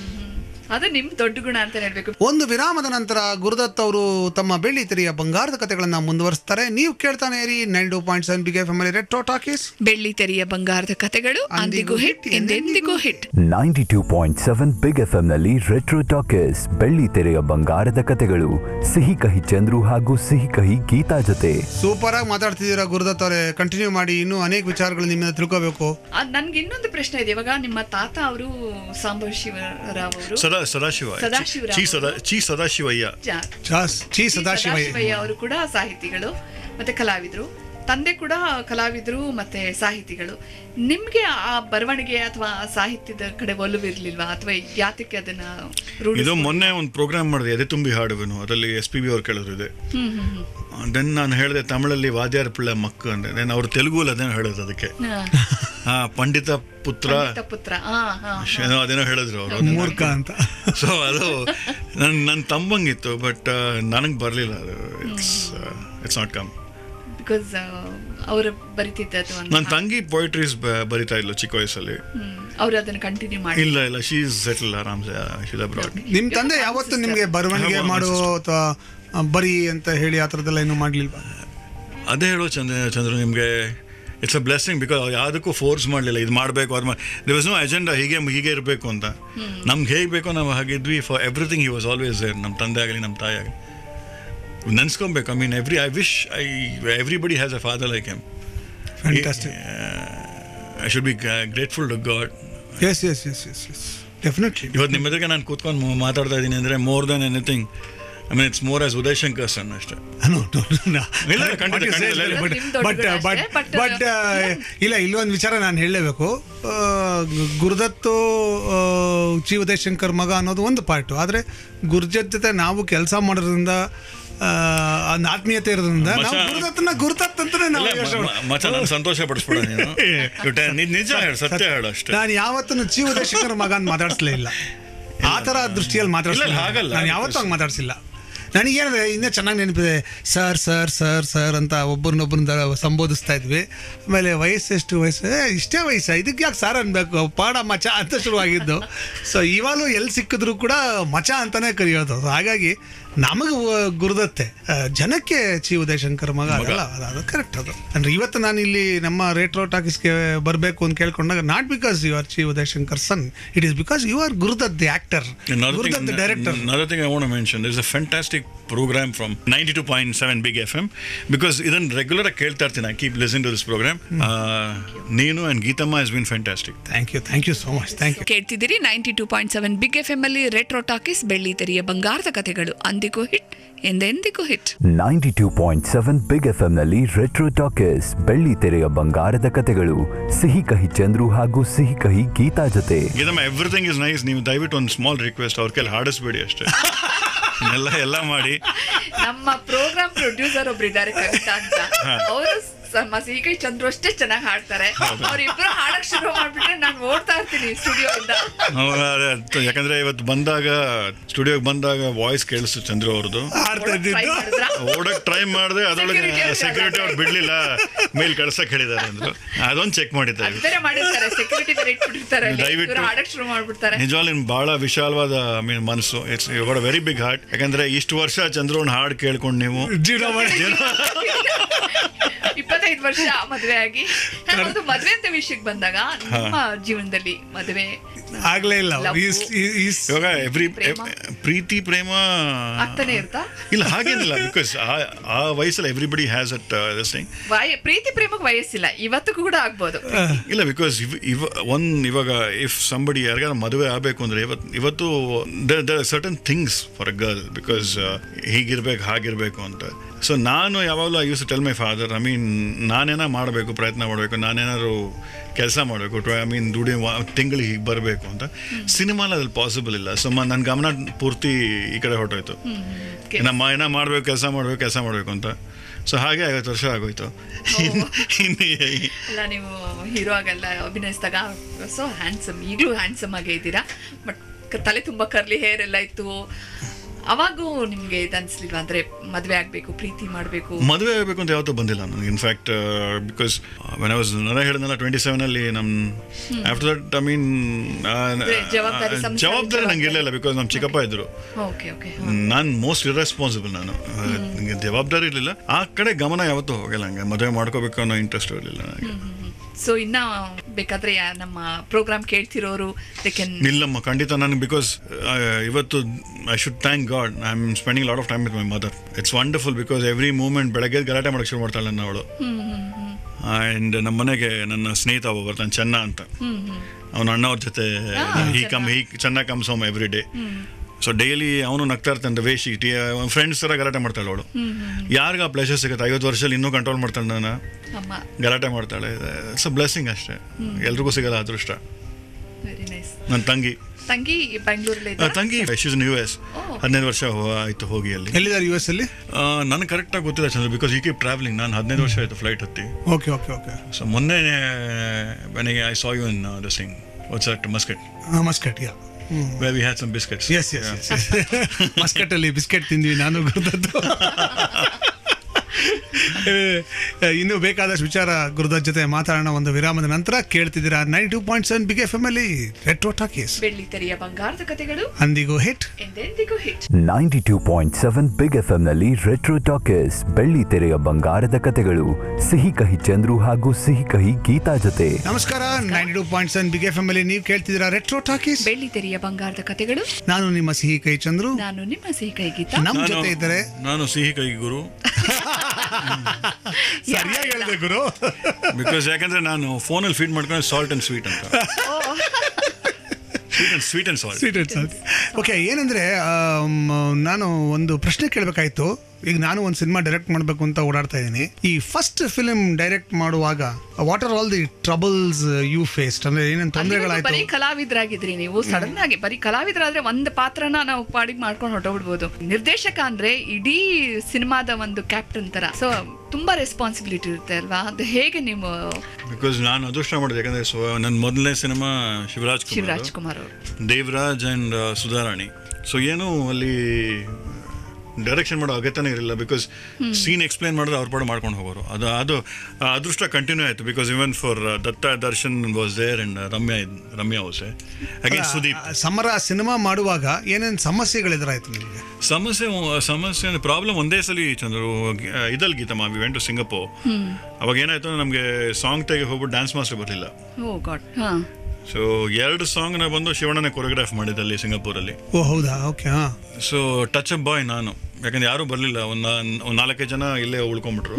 ಅದು ನಿಮ್ ದೊಡ್ಡ ಗುಣ ಅಂತ ಹೇಳ್ಬೇಕು ಒಂದು ವಿರಾಮದ ನಂತರ ಗುರುದತ್ ಅವರು ತಮ್ಮ ಬೆಳ್ಳಿ ತೆರೆಯ ಬಂಗಾರದ ಕಥೆಗಳನ್ನ ಮುಂದುವರಿಸ್ತಾರೆ ನೀವು ಕೇಳ್ತಾನೆ ಇರಿ ನೈನ್ ಟೂ ಪಾಯಿಂಟ್ ಸೆವೆನ್ ಬಿಗೆ ಫ್ಯಾಮಿಲಿ ರೆಟ್ರೋ ಟಾಕೀಸ್ ಬೆಳ್ಳಿ ತೆರೆಯ ಬಂಗಾರದ ಕಥೆಗಳು ಅಂದಿಗೂ ಹಿಟ್ ಎಂದೆಂದಿಗೂ hit ninety two point seven big F ನಲ್ಲಿ ರೆಟ್ರೋ ಟಾಕೀಸ್ ಬೆಳ್ಳಿ ತೆರೆಯ ಬಂಗಾರದ ಕಥೆಗಳು ಸಿಹಿ ಕಹಿ ಚಂದ್ರು ಹಾಗೂ ಸಿಹಿ ಕಹಿ ಗೀತಾ ಜೊತೆ ಸೂಪರ್ ಆಗಿ ಮಾತಾಡ್ತಿದ್ದೀರಾ ಗುರುದತ್ ಅವರೇ ಕಂಟಿನ್ಯೂ ಮಾಡಿ ಇನ್ನೂ ಅನೇಕ ವಿಚಾರಗಳು ನಿಮ್ಮಿಂದ ತಿಳ್ಕೋಬೇಕು ಆ, ನನ್ಗೆ ಇನ್ನೊಂದು ಪ್ರಶ್ನೆ ಇದೆ ಇವಾಗ ನಿಮ್ಮ ತಾತ ಅವರು ಸಾಂಬ ಶಿವರಾವ್ ಅವರು ಸದಾ ಸದಾಶಿವ ಸದಾಶಿವರಾವ್ ಚಿ ಸದಾ ಚಿ ಸದಾಶಿವಯ್ಯ ಜಾ- ಚಾಸ್ ಚಿ ಸದಾಶಿವಯ್ಯ ಸದಾಶಿವಯ್ಯ ಅವರು ಕೂಡ ಸಾಹಿತಿಗಳು ಮತ್ತೆ ಕಲಾವಿದರು ತಂದೆ ಕೂಡ ಕಲಾವಿದರು ಮತ್ತೆ ಸಾಹಿತಿಗಳು ನಿಮ್ಗೆ ಆ ಬರವಣಿಗೆ ಅಥವಾ ಸಾಹಿತ್ಯದ ಕಡೆ ಒಲವಿರ್ಲಿಲ್ವಾ ಅಥವಾ ಯಾತಕ್ಕೆ ಅದನ್ನ ರೂಢಿಸ್ಕೊಂಡ್ರಿ? ಇದು ಮೊನ್ನೆ ಒಂದು ಪ್ರೋಗ್ರಾಮ್ ಮಾಡಿದೆ ಎದೆ ತುಂಬಿ ಹಾಡುವೆನು ಅದರಲ್ಲಿ ಎಸ್ ಪಿ ಬಿ ಅವ್ರು ಕೇಳಿದ್ರು ಇದೆ ಹ್ಮ್ ಹ್ಮ್ ಹ್ಮ್ ದೆನ್ ನಾನು ಹೇಳಿದೆ ತಮಿಳಲ್ಲಿ ವಾದ್ಯಾರ ಪಿಳ್ಳ ಮಕ್ಕು ಅಂದೆ ದೆನ್ ಅವ್ರು ತೆಲುಗುಲ್ಲಿ ಅದೇನೋ ಹೇಳಿದ್ರು ಅದಕ್ಕೆ ಹಾ. ಹಾ ಪಂಡಿತ ಪುತ್ರ ಪಂಡಿತ ಪುತ್ರ ಹಾ ಹಾ ಏನೋ ಅದೇನೋ ಹೇಳಿದ್ರು ಅವರು ಮೂರ್ಖ ಅಂತ ಸೊ ಅದು ನನ್ನ ನನ್ನ ತಮ್ಮಂಗಿತ್ತು ಬಟ್ ನನಗೆ ಬರಲಿಲ್ಲ ಅದು it's it's not come because ಅವರು ಬರಿತಿದ್ದದ್ದು ಅಂತ ನನ್ನ ತಂಗಿ ಪೊಯಿಟ್ರೀಸ್ ಬರಿತಾ ಇದ್ಲು ಚಿಕ್ಕ ವಯಸ್ಸಲ್ಲಿ ಅವ್ರು ಅದನ್ನ ಕಂಟಿನ್ಯೂ ಮಾಡಿ ಇಲ್ಲ ಇಲ್ಲ ಶೀ ಇಸ್ ಸೆಟಲ್ ಆರಾಮ್ಸೆ ಶೀಸ್ ಅಬ್ರಾಡ್ ನಿಮ್ ತಂದೆ ಯಾವತ್ತು ನಿಮ್ಗೆ ಬರವಣಿಗೆ ಹಾ, ಮಾಡು ಅಥವಾ ಆ, ಬರಿ ಅಂತ ಹೇಳಿ ಆ ಥರದ್ದೆಲ್ಲ ಏನು ಮಾಡ್ಲಿಲ್ವಾ ಅದೇ ಹೇಳೋ ಚಂದ್ರ ಚಂದ್ರ ನಿಮಗೆ ಇಟ್ಸ್ ಅ ಬ್ಲೆಸ್ಸಿಂಗ್ ಬಿಕಾಸ್ ಯಾವುದಕ್ಕೂ ಫೋರ್ಸ್ ಮಾಡಲಿಲ್ಲ ಇದು ಮಾಡಬೇಕು ಅದು ದಿ ವಾಸ್ ನೋ ಅಜೆಂಡಾ ಹೀಗೆ ಹೀಗೆ ಇರಬೇಕು ಅಂತ ನಮ್ಗೆ ಹೇಗೆ ಬೇಕೋ ನಾವು ಹಾಗಿದ್ವಿ for everything he was always there ನಮ್ಮ ತಂದೆ ಆಗಲಿ ನಮ್ಮ ತಾಯಿ ಆಗಲಿ ನೆನ್ಸ್ಕೊಬೇಕು I mean every I wish I everybody has a father like him fantastic I should be grateful to God yes yes yes yes yes definitely ಇವತ್ತು ನಿಮ್ಮ ಎದುರಿಗೆ ನಾನು ಕೂತ್ಕೊಂಡು ಮಾತಾಡ್ತಾ ಇದ್ದೀನಿ ಅಂದರೆ more than anything I mean it's more as Uday Shankar son ಅಷ್ಟೇ ಇಲ್ಲ, ಖಂಡಿತ, ಖಂಡಿತ, ಇಲ್ಲ, ಇಲ್ಲ. ನಿಮ್ ದೊಡ್ಡ ಬಟ್ ಗುಣ ಬಟ್ ಅಷ್ಟೇ, but, ಬಟ್ ಇಲ್ಲ ಇಲ್ಲೊಂದು ವಿಚಾರ ನಾನು ಹೇಳಲೇಬೇಕು ಗುರುದತ್ತು ಆ, ಚಿ ಉದಯಶಂಕರ್ ಮಗ ಅನ್ನೋದು ಒಂದು ಪಾರ್ಟು ಆದರೆ ಗುರುಜತ್ ಜೊತೆ ನಾವು ಕೆಲಸ ಮಾಡೋದ್ರಿಂದ ಆ, ಒಂದು ಆತ್ಮೀಯತೆ ಇರೋದ್ರಿಂದ ನಾವು ಮಚ್ಚ- ಗುರುದತ್ತನ ಗುರುದತ್ ಅಂತಾನೆ ನಾವು ಇಲ್ಲ, ಯೋಚ್ನೆ ಮ- ಮಾಡೋದು. ಮ- ಮಚ್ಚ ನಾನು ಸಂತೋಷ ಪಡಿಸ್ಬಿಡ ನೀನು You tell- ನೀನ್ ನಿಜ ಹೇಳು ಸತ್ಯ ಹೇಳು ಅಷ್ಟೇ ನಾನು ಯಾವತ್ತೂ ಚಿ ಉದಯಶಂಕರ್ ಮಗ ಅಂತ ಮಾತಾಡಿಸ್ಲೇ ಇಲ್ಲ ಆ ಥರ ದೃಷ್ಟಿಯಲ್ಲಿ ಇಲ್ಲ, ಮಾತಾಡಿಸ್ಲಿಲ್ಲ ಹಾಗಲ್ಲ. ನಾನು ಯಾವತ್ತೂ ಹಂಗೆ ಮಾತಾಡ್ಸಿಲ್ಲ ನನಗೇನಂದ್ರೆ ಇನ್ನೂ ಚೆನ್ನಾಗಿ ನೆನಪಿದೆ ಸರ್ ಸರ್ ಸರ್ ಸರ್ ಅಂತ ಒಬ್ಬರನ್ನೊಬ್ಬರನ್ನ ಸಂಬೋಧಿಸ್ತಾ ಇದ್ವಿ ಆಮೇಲೆ ವಯಸ್ಸು ಎಷ್ಟು ವಯಸ್ಸು ಏ, ಇಷ್ಟೇ ವಯಸ್ಸು ಇದಕ್ಕೆ ಯಾಕೆ ಸಾರ್ ಅನ್ಬೇಕು ಪಾಡ ಮಚ ಅಂತ ಶುರುವಾಗಿದ್ದು ಸೊ ಇವಾಗಲೂ ಎಲ್ಲಿ ಸಿಕ್ಕಿದ್ರು ಕೂಡ ಮಚ ಅಂತಾನೆ ಕರೆಯೋದು So ಹಾಗಾಗಿ ನಮಗೆ ಗುರುದತ್ತೆ ಆ, ಜನಕ್ಕೆ ಚಿ ಉದಯಶಂಕರ್ ಮಗ ಅದಲ್ಲ ಅದು- ಅದು ಕರೆಕ್ಟ್ ಅದು ಅಂದ್ರೆ ಇವತ್ತು ನಾನು ಇಲ್ಲಿ ನಮ್ಮ ರೇಟ್ರೋ ಟಾಕೀಸ್ಗೆ ಬರಬೇಕು ಅಂತ ಕೇಳ್ಕೊಂಡಾಗ not because you are Chi Udayashankar son it is because you are Gurudatt the actor Another Gurudatt thing, the director another thing I want to mention, there's a fantastic program from 92.7 Big FM because ಇದನ್ನು ರೆಗ್ಯುಲರ್ ಆಗಿ ಕೇಳ್ತಾ ಇರ್ತೀನಿ I keep listen to this program ನೀನು and Geethamma has been fantastic thank you thank you so much thank you ಕೇಳ್ತಿದ್ದೀರಿ ninety two point seven big F M ಅಲ್ಲಿ retro talkies ಬೆಳ್ಳಿ ತೆರೆಯ ಬಂಗಾರದ ಕಥೆಗಳು ಅಂದಿಗೂ ಹಿಟ್ ಎಂದೆಂದಿಗೂ hit ninety two point seven big F ಎಂನಲ್ಲಿ ರೆಟ್ರೋ ಟಾಕೀಸ್ ಬೆಳ್ಳಿ ತೆರೆಯ ಬಂಗಾರದ ಕತೆಗಳು ಸಿಹಿ ಕಹಿ ಚಂದ್ರು ಹಾಗೂ ಸಿಹಿ ಕಹಿ ಗೀತಾ ಜೊತೆ ಗೀತಮ್ಮ ಎವ್ರಿಥಿಂಗ್ ಇಸ್ ನೈಸ್ ನೀವು ದಯವಿಟ್ಟು ಒಂದು ಸ್ಮಾಲ್ ರಿಕ್ವೆಸ್ಟ್ ಅವ್ರ ಕೈಲಿ ಹಾಡಿಸ್ಬೇಡಿ ಅಷ್ಟೇ ಎಲ್ಲ ಎಲ್ಲ ಮಾಡಿ ನಮ್ಮ ಪ್ರೋಗ್ರಾಮ್ ಪ್ರೊಡ್ಯೂಸರ್ ಒಬ್ರು ಇದ್ದಾರೆ ಕವಿತಾ ಅಂತ ಅವರು ಸಿಹಿಕೈ ಚಂದ್ರು ಅಷ್ಟೇ ಚೆನ್ನಾಗಿ ಹಾಡ್ತಾರೆ ಅವ್ರಿಬ್ರು ಹಾಡಕ್ ಶುರು ಮಾಡ್ಬಿಟ್ರೆ ನಾನು ಓಡ್ತಾ ಇರ್ತೀನಿ ಸ್ಟುಡಿಯೋ ಇಂದ ಅವ್ರು ಅದೇ ಅದು ಯಾಕಂದ್ರೆ ಇವತ್ತು ಬಂದಾಗ ಸ್ಟುಡಿಯೋಗೆ ಬಂದಾಗ ವಾಯ್ಸ್ ಕೇಳಿಸ್ತು ಚಂದ್ರು ಅವ್ರದ್ದು ಆಡ್ತಾ Try ಇದ್ದಿದ್ದು ಮಾಡಿದ್ರಾ? ಓಡಕ್ ಟ್ರೈ ಮಾಡಿದೆ ಅದರೊಳಗೆ Security ಅವ್ರು ಸೆಕ್ಯೂರಿಟಿ ಅವ್ರು ಬಿಡ್ಲಿಲ್ಲ ಮೇಲ್ ಕಳ್ಸಕ್ ಹೇಳಿದ್ದಾರೆ ಅಂದ್ರು ಅದೊಂದು ಚೆಕ್ ಮಾಡಿದ್ದೆ ಅದ್ ಬೇರೆ ಮಾಡಿರ್ತಾರೆ ಸೆಕ್ಯೂರಿಟಿ ಬೇರೆ ಇಟ್ಬಿಟ್ಟಿರ್ತಾರೆ ಅಲ್ಲಿ ದಯವಿಟ್ಟು. ಇವ್ರು ಹಾಡಕ್ ಶುರು ಮಾಡ್ಬಿಡ್ತಾರೆ ನಿಜವಾಗ್ಲೂ ನಿಮ್ ಬಹಳ ವಿಶಾಲವಾದ ಐ ಮೀನ್ ಮನಸ್ಸು it's got very big heart ಯಾಕಂದ್ರೆ ಇಷ್ಟು ವರ್ಷ ಚಂದ್ರವನ್ ಹಾಡ್ ಕೇಳ್ಕೊಂಡು ನೀವು ಜೀವನ ಮಾಡಿ ಇಪ್ಪತ್ತೈದು ವರ್ಷ ಮದ್ವೆ ಆಗಿ ನಾನು ಒಂದು ಮದ್ವೆ ಅಂತ ವಿಷಯಕ್ಕೆ ಬಂದಾಗ ನಿಮ್ಮ ಜೀವನದಲ್ಲಿ ಮದ್ವೆ ಆಗ್ಲೇ ಇಲ್ಲ Love. ಈಸ್ ಈಸ್ ಇವಾಗ ಎವ್ರಿ ಪ್ರೇಮ? ಪ್ರೀತಿ ಪ್ರೇಮ ಆಗ್ತಾನೆ ಇರ್ತಾ ಇಲ್ಲ ಹಾಗೇನಿಲ್ಲ ಬಿಕಾಸ್ ಆ ವಯಸ್ಸಲ್ಲಿ everybody has at this thing ವಯ ಪ್ರೀತಿ ಪ್ರೇಮಕ್ಕೆ ವಯಸ್ಸಿಲ್ಲ ಇವತ್ತಿಗೂ ಕೂಡ ಆಗ್ಬೋದು ಇಲ್ಲ ಬಿಕಾಸ್ ಇವ್ ಇವ ಒನ್ ಇವಾಗ ಇಫ್ ಸಂಬಡಿ ಯಾರಿಗಾರ ಮದುವೆ ಆಗಬೇಕು ಅಂದ್ರೆ ಇವತ್ತು ಇವತ್ತು the certain things for a girl because ಹೀಗಿರ್ಬೇಕು ಹಾಗಿರ್ಬೇಕು ಅಂತ ಸೊ ನಾನು ಯಾವಾಗಲೂ I use tell my father I mean ನಾನೇನ ಮಾಡಬೇಕು ಪ್ರಯತ್ನ ಮಾಡಬೇಕು ನಾನೇನಾದ್ರು ಕೆಲಸ ಮಾಡಬೇಕು ಐ ಮೀನ್ ದುಡಿ ತಿಂಗಳಿಗೆ ಹೀಗೆ ಬರಬೇಕು ಅಂತ ಸಿನಿಮಾಲ ಅದ್ರಲ್ಲಿ ಪಾಸಿಬಲ್ ಇಲ್ಲ ಸೊ ನನ್ನ ಗಮನ ಪೂರ್ತಿ ಈ ಕಡೆ ಹೊರಟೋಯ್ತು ನಮ್ಮ ಏನೋ ಮಾಡಬೇಕು ಕೆಲಸ ಮಾಡಬೇಕು ಕೆಲಸ ಮಾಡಬೇಕು ಅಂತ ಸೊ ಹಾಗೆ ಐವತ್ತು ವರ್ಷ ಆಗೋಯ್ತು ಇನ್ನು- ಇನ್ನು ಅಲ್ಲ ನೀವು ಹೀರೋ ಆಗೆಲ್ಲ ಅಭಿನಯಿಸಿದಾಗ ಸೊ ಹ್ಯಾಂಡ್ಸಮ್ ಈಗಲೂ ಹ್ಯಾಂಡ್ಸಮ್ ಆಗೇ ಇದ್ದೀರಾ ಬಟ್ ತಲೆ ತುಂಬಾ ಕರ್ಲಿ ಹೇರ್ ಎಲ್ಲ ಇತ್ತು ಅವಾಗೂ ನಿಮ್ಗೆ ಇದು ಅನ್ಸ್ಲಿಲ್ವಾ ಅಂದ್ರೆ ಮದ್ವೆ ಆಗ್ಬೇಕು ಪ್ರೀತಿ ಮಾಡ್ಬೇಕು ಮದುವೆ ಆಗಬೇಕು ಅಂತ ಯಾವತ್ತೂ ಬಂದಿಲ್ಲ ನನಗೆ in fact because when I was ನರ ಹೇಳಿದ್ನಲ್ಲ ಟ್ವೆಂಟಿ ಸೆವೆನಲ್ಲಿ ನಮ್ಮ ಆಫ್ಟರ್ ದಟ್ ಐ ಮೀನ್ ಜವಾಬ್ದಾರಿ, ಸಂಸಾರ ಜವಾಬ್ದಾರಿ ನಂಗೆ ಇರಲಿಲ್ಲ ಬಿಕಾಸ್ ನಮ್ಮ ಚಿಕ್ಕಪ್ಪ ಇದ್ರು ಓಕೆ ಓಕೆ ನಾನು ಮೋಸ್ಟ್ ಇರ್ರೆಸ್ಪಾನ್ಸಿಬಲ್ ನಾನು ಆ, ನಂಗೆ ಜವಾಬ್ದಾರಿ ಇರಲಿಲ್ಲ ಆ ಕಡೆ ಗಮನ ಯಾವತ್ತೂ ಹೋಗಿಲ್ಲ ಹಂಗೆ ಮದುವೆ ಮಾಡ್ಕೋಬೇಕು ಅನ್ನೋ ಇಂಟ್ರೆಸ್ಟ್ ಇರಲಿಲ್ಲ ನನಗೆ ಸೊ ಇನ್ನ ಬೇಕಾದ್ರೆ ಯಾ- ನಮ್ಮ ಪ್ರೋಗ್ರಾಮ್ ಕೇಳ್ತಿರೋರು ದೇ ಕ್ಯಾನ್ ಇಲ್ಲಮ್ಮ ಖಂಡಿತ ನನಗೆ ಬಿಕಾಸ್ ಇವತ್ತು I should thank God I am spending lot of time with my mother it's wonderful because every moment ಬೆಳಗ್ಗೆ ಗಲಾಟೆ ಮಾಡಕ್ಕೆ ಶುರು ಮಾಡ್ತಾಳೆ ನನ್ನ ಅವಳು ಆ್ಯಂಡ್ ನಮ್ಮ ಮನೆಗೆ ನನ್ನ ಸ್ನೇಹಿತ ಒಬ್ಬ ಬರ್ತಾನೆ ಚೆನ್ನ ಅಂತ ಅವನ ಅಣ್ಣವ್ರ ಜೊತೆ ಹೀ ಕಮ್ ಹೀ ಚೆನ್ನಾಗಿ comes home every day so daily ಅವನು ನಗ್ತಾ ಇರ್ತಾನೆ ವೇಶಿ ಟಿ ಫ್ರೆಂಡ್ಸ್ ಥರ ಗಲಾಟೆ ಮಾಡ್ತಾಳೆ ಅವಳು ಯಾರಿಗ ಆ ಪ್ಲೆಷರ್ ಸಿಗುತ್ತೆ ಐವತ್ತು ವರ್ಷದಲ್ಲಿ ಇನ್ನೂ ಕಂಟ್ರೋಲ್ ಮಾಡ್ತಾಳೆ ನಾನು ಅಮ್ಮ ಗಲಾಟೆ ಮಾಡ್ತಾಳೆ ಇಟ್ಸ್ ಅ ಬ್ಲೆಸ್ಸಿಂಗ್ ಅಷ್ಟೇ ಎಲ್ರಿಗೂ ಸಿಗಲ್ಲ ಅದೃಷ್ಟ ವೆರಿ ನೈಸ್ ನನ್ನ ತಂಗಿ ತಂಗಿ ಬೆಂಗಳೂರಲ್ಲಿ ಆ, ತಂಗಿ ಶೀಸ್ ಯು ಎಸ್ ಹದಿನೈದು ವರ್ಷ ಹೋ- ಆಯ್ತು ಹೋಗಿ ಅಲ್ಲಿ ಎಲ್ಲಿದ್ದಾರೆ ಯು ಎಸ್ ಅಲ್ಲಿ ನನಗೆ ಕರೆಕ್ಟಾಗಿ ಗೊತ್ತಿಲ್ಲ Chandra because I keep travelling ನಾನು ಹದಿನೈದು ವರ್ಷ ಆಯಿತು ಫ್ಲೈಟ್ ಹತ್ತಿ ಓಕೆ ಓಕೆ ಓಕೆ ಸೊ ಮೊನ್ನೆ ನನಗೆ I saw you in this thing what's at Muscat Muscat yeah way we had some biscuits yes yes yes Muscat ಅಲ್ಲಿ ಬಿಸ್ಕೆಟ್ ತಿಂದ್ವಿ ನಾನು ಗುರುದತ್ತು ಇನ್ನು ಬೇಕಾದಷ್ಟು ವಿಚಾರ ಗುರುದತ್ ಜೊತೆ ಮಾತಾಡೋಣ ಒಂದು ವಿರಾಮದ ನಂತರ ಕೇಳ್ತಿದ್ದೀರಾ nine two point seven big F M ಅಲ್ಲಿ ರೆಟ್ರೋ ಟಾಕೀಸ್ ಬೆಳ್ಳಿ ತೆರೆಯ ಬಂಗಾರದ ಕಥೆಗಳು ಅಂದಿಗೂ ಹಿಟ್ ಎಂದೆಂದಿಗೂ hit ninety two point seven big F ಎಂನಲ್ಲಿ ರೆಟ್ರೋ ಟಾಕೀಸ್ ಬೆಳ್ಳಿ ತೆರೆಯ ಬಂಗಾರದ ಕತೆಗಳು ಸಿಹಿ ಕಹಿ ಚಂದ್ರು ಹಾಗೂ ಸಿಹಿ ಕಹಿ ಗೀತಾ ಜೊತೆ ನಮಸ್ಕಾರ nine two point seven big F M ಅಲ್ಲಿ ನೀವು ಕೇಳ್ತಿದ್ದೀರಾ ರೆಟ್ರೋ ಟಾಕೀಸ್ ಬೆಳ್ಳಿ ತೆರೆಯ ಬಂಗಾರದ ಕಥೆಗಳು ನಾನು ನಿಮ್ಮ ಸಿಹಿ ಕೈ ಚಂದ್ರು ನಾನು ನಿಮ್ಮ ಸಿಹಿ ಕೈ ಗೀತಾ ನಮ್ ಜೊತೆ ಇದ್ದಾರೆ ನಾನು ಸಿಹಿ ಕೈ ಗುರು ಸರಿಯಾಗಿ ಹೇಳಿದೆ ಗುರು ಬಿಕಾಸ್ ಯಾಕಂದ್ರೆ ನಾನು ಫೋನಲ್ಲಿ ಫೀಡ್ ಮಾಡ್ಕೊಂಡು ಸಾಲ್ಟ್ ಅಂಡ್ ಸ್ವೀಟ್ ಅಂತ sweet and sweet and salt sweet and okay ಏನಂದ್ರೆ ಆಮ್, ನಾನು ಒಂದು ಪ್ರಶ್ನೆ ಕೇಳಬೇಕಾಯ್ತು ಈಗ ನಾನು ಒಂದು ಸಿನಿಮಾ ಡೈರೆಕ್ಟ್ ಮಾಡಬೇಕು ಅಂತ ಓಡಾಡ್ತಾ ಇದ್ದೀನಿ ಈ ಫಸ್ಟ್ ಫಿಲ್ಮ್ ಡೈರೆಕ್ಟ್ ಮಾಡುವಾಗ what are all the troubles you faced ಅಂದ್ರೆ ಏನೇನು ಅಲ್ಲಿವರೆಗೂ ತೊಂದರೆಗಳಾಯ್ತು ಬರೀ ಕಲಾವಿದರಾಗಿದ್ರಿ ನೀವು ಸಡನ್ ಆಗಿ ಬರೀ ಕಲಾವಿದರಾದ್ರೆ ಒಂದ್ ಪಾತ್ರನ ನಾವು ಪಾಡಿಗೆ ಮಾಡ್ಕೊಂಡು ಹೊರಟೋಗ್ಬಿಡ್ಬೋದು ನಿರ್ದೇಶಕ ಅಂದ್ರೆ ಇಡೀ ಸಿನಿಮಾದ ಒಂದು ಕ್ಯಾಪ್ಟನ್ ತರ ಸೊ ತುಂಬಾ ರೆಸ್ಪಾನ್ಸಿಬಿಲಿಟಿ ಇರುತ್ತೆ ಅಲ್ವಾ ಅದು ಹೇಗೆ ನೀವು ಬಿಕಾಸ್ ನಾನು ಅದೃಷ್ಟ ಮಾಡಿದೆ ಯಾಕಂದ್ರೆ ಸೊ ನನ್ನ ಮೊದಲನೇ ಸಿನಿಮಾ ಶಿವರಾಜ್ ಕುಮಾರ್ ಶಿವರಾಜ್ ಕುಮಾರ್ ಅವರು ದೇವರಾಜ್ ಆ್ಯಂಡ್ ಸುಧಾರಾಣಿ ಸೊ ಏನು ಅಲ್ಲಿ ಡೈರೆಕ್ಷನ್ ಮಾಡೋ ಅಗತ್ಯನೇ ಇರಲಿಲ್ಲ ಬಿಕಾಸ್ ಸೀನ್ ಎಕ್ಸ್ಪ್ಲೈನ್ ಮಾಡಿದ್ರೆ ಅವ್ರ ಪಾಡು ಮಾಡ್ಕೊಂಡು ಹೋಗೋರು ಅದು ಅದು ಆ ಅದೃಷ್ಟ ಕಂಟಿನ್ಯೂ ಆಯಿತು because even for Datta Darshan was there and Ramya ಇದ್- ರಮ್ಯಾ ವಾಸೆ ಅಗೇನ್ ಸುದೀಪ್ ಆ, ಸಮರ ಸಿನಿಮಾ ಮಾಡುವಾಗ ಏನೇನು ಸಮಸ್ಯೆಗಳು ಎದುರಾಯ್ತು ನಿಮಗೆ ಸಮಸ್ಯೆ ಸಮಸ್ಯೆ ಅಂದ್ರೆ ಪ್ರಾಬ್ಲಮ್ ಒಂದೇ ಸಲ ಚಂದ್ರು ಇದಲ್ಲಿ Geethamma we went to Singapore ಅವಾಗ ಏನಾಯ್ತು ಅಂದ್ರೆ ನಮಗೆ ಸಾಂಗ್ ತೆಗೆ ಹೋಗ್ಬಿಟ್ಟು ಡ್ಯಾನ್ಸ್ ಮಾಸ್ಟರ್ ಬರಲಿಲ್ಲ ಓ ಗಾಡ್ ಹಾ ಸೊ ಎರಡು ಸಾಂಗ್ನ ಬಂದು ಶಿವಣ್ಣನೇ ಕೊರಿಯೋಗ್ರಾಫ್ ಮಾಡಿದ್ದಲ್ಲಿ ಸಿಂಗಪೂರಲ್ಲಿ ಓ ಹೌದಾ ಓಕೆ ಹಾ ಸೊ ಟಚ್ ಅಪ್ ಬಾಯ್ ನಾನು ಯಾಕಂದ್ರೆ ಯಾರೂ ಬರಲಿಲ್ಲ ಒಂದು ಒಂದು ನಾಲ್ಕೈದು ಜನ ಇಲ್ಲೇ ಉಳ್ಕೊಂಡ್ಬಿಟ್ರು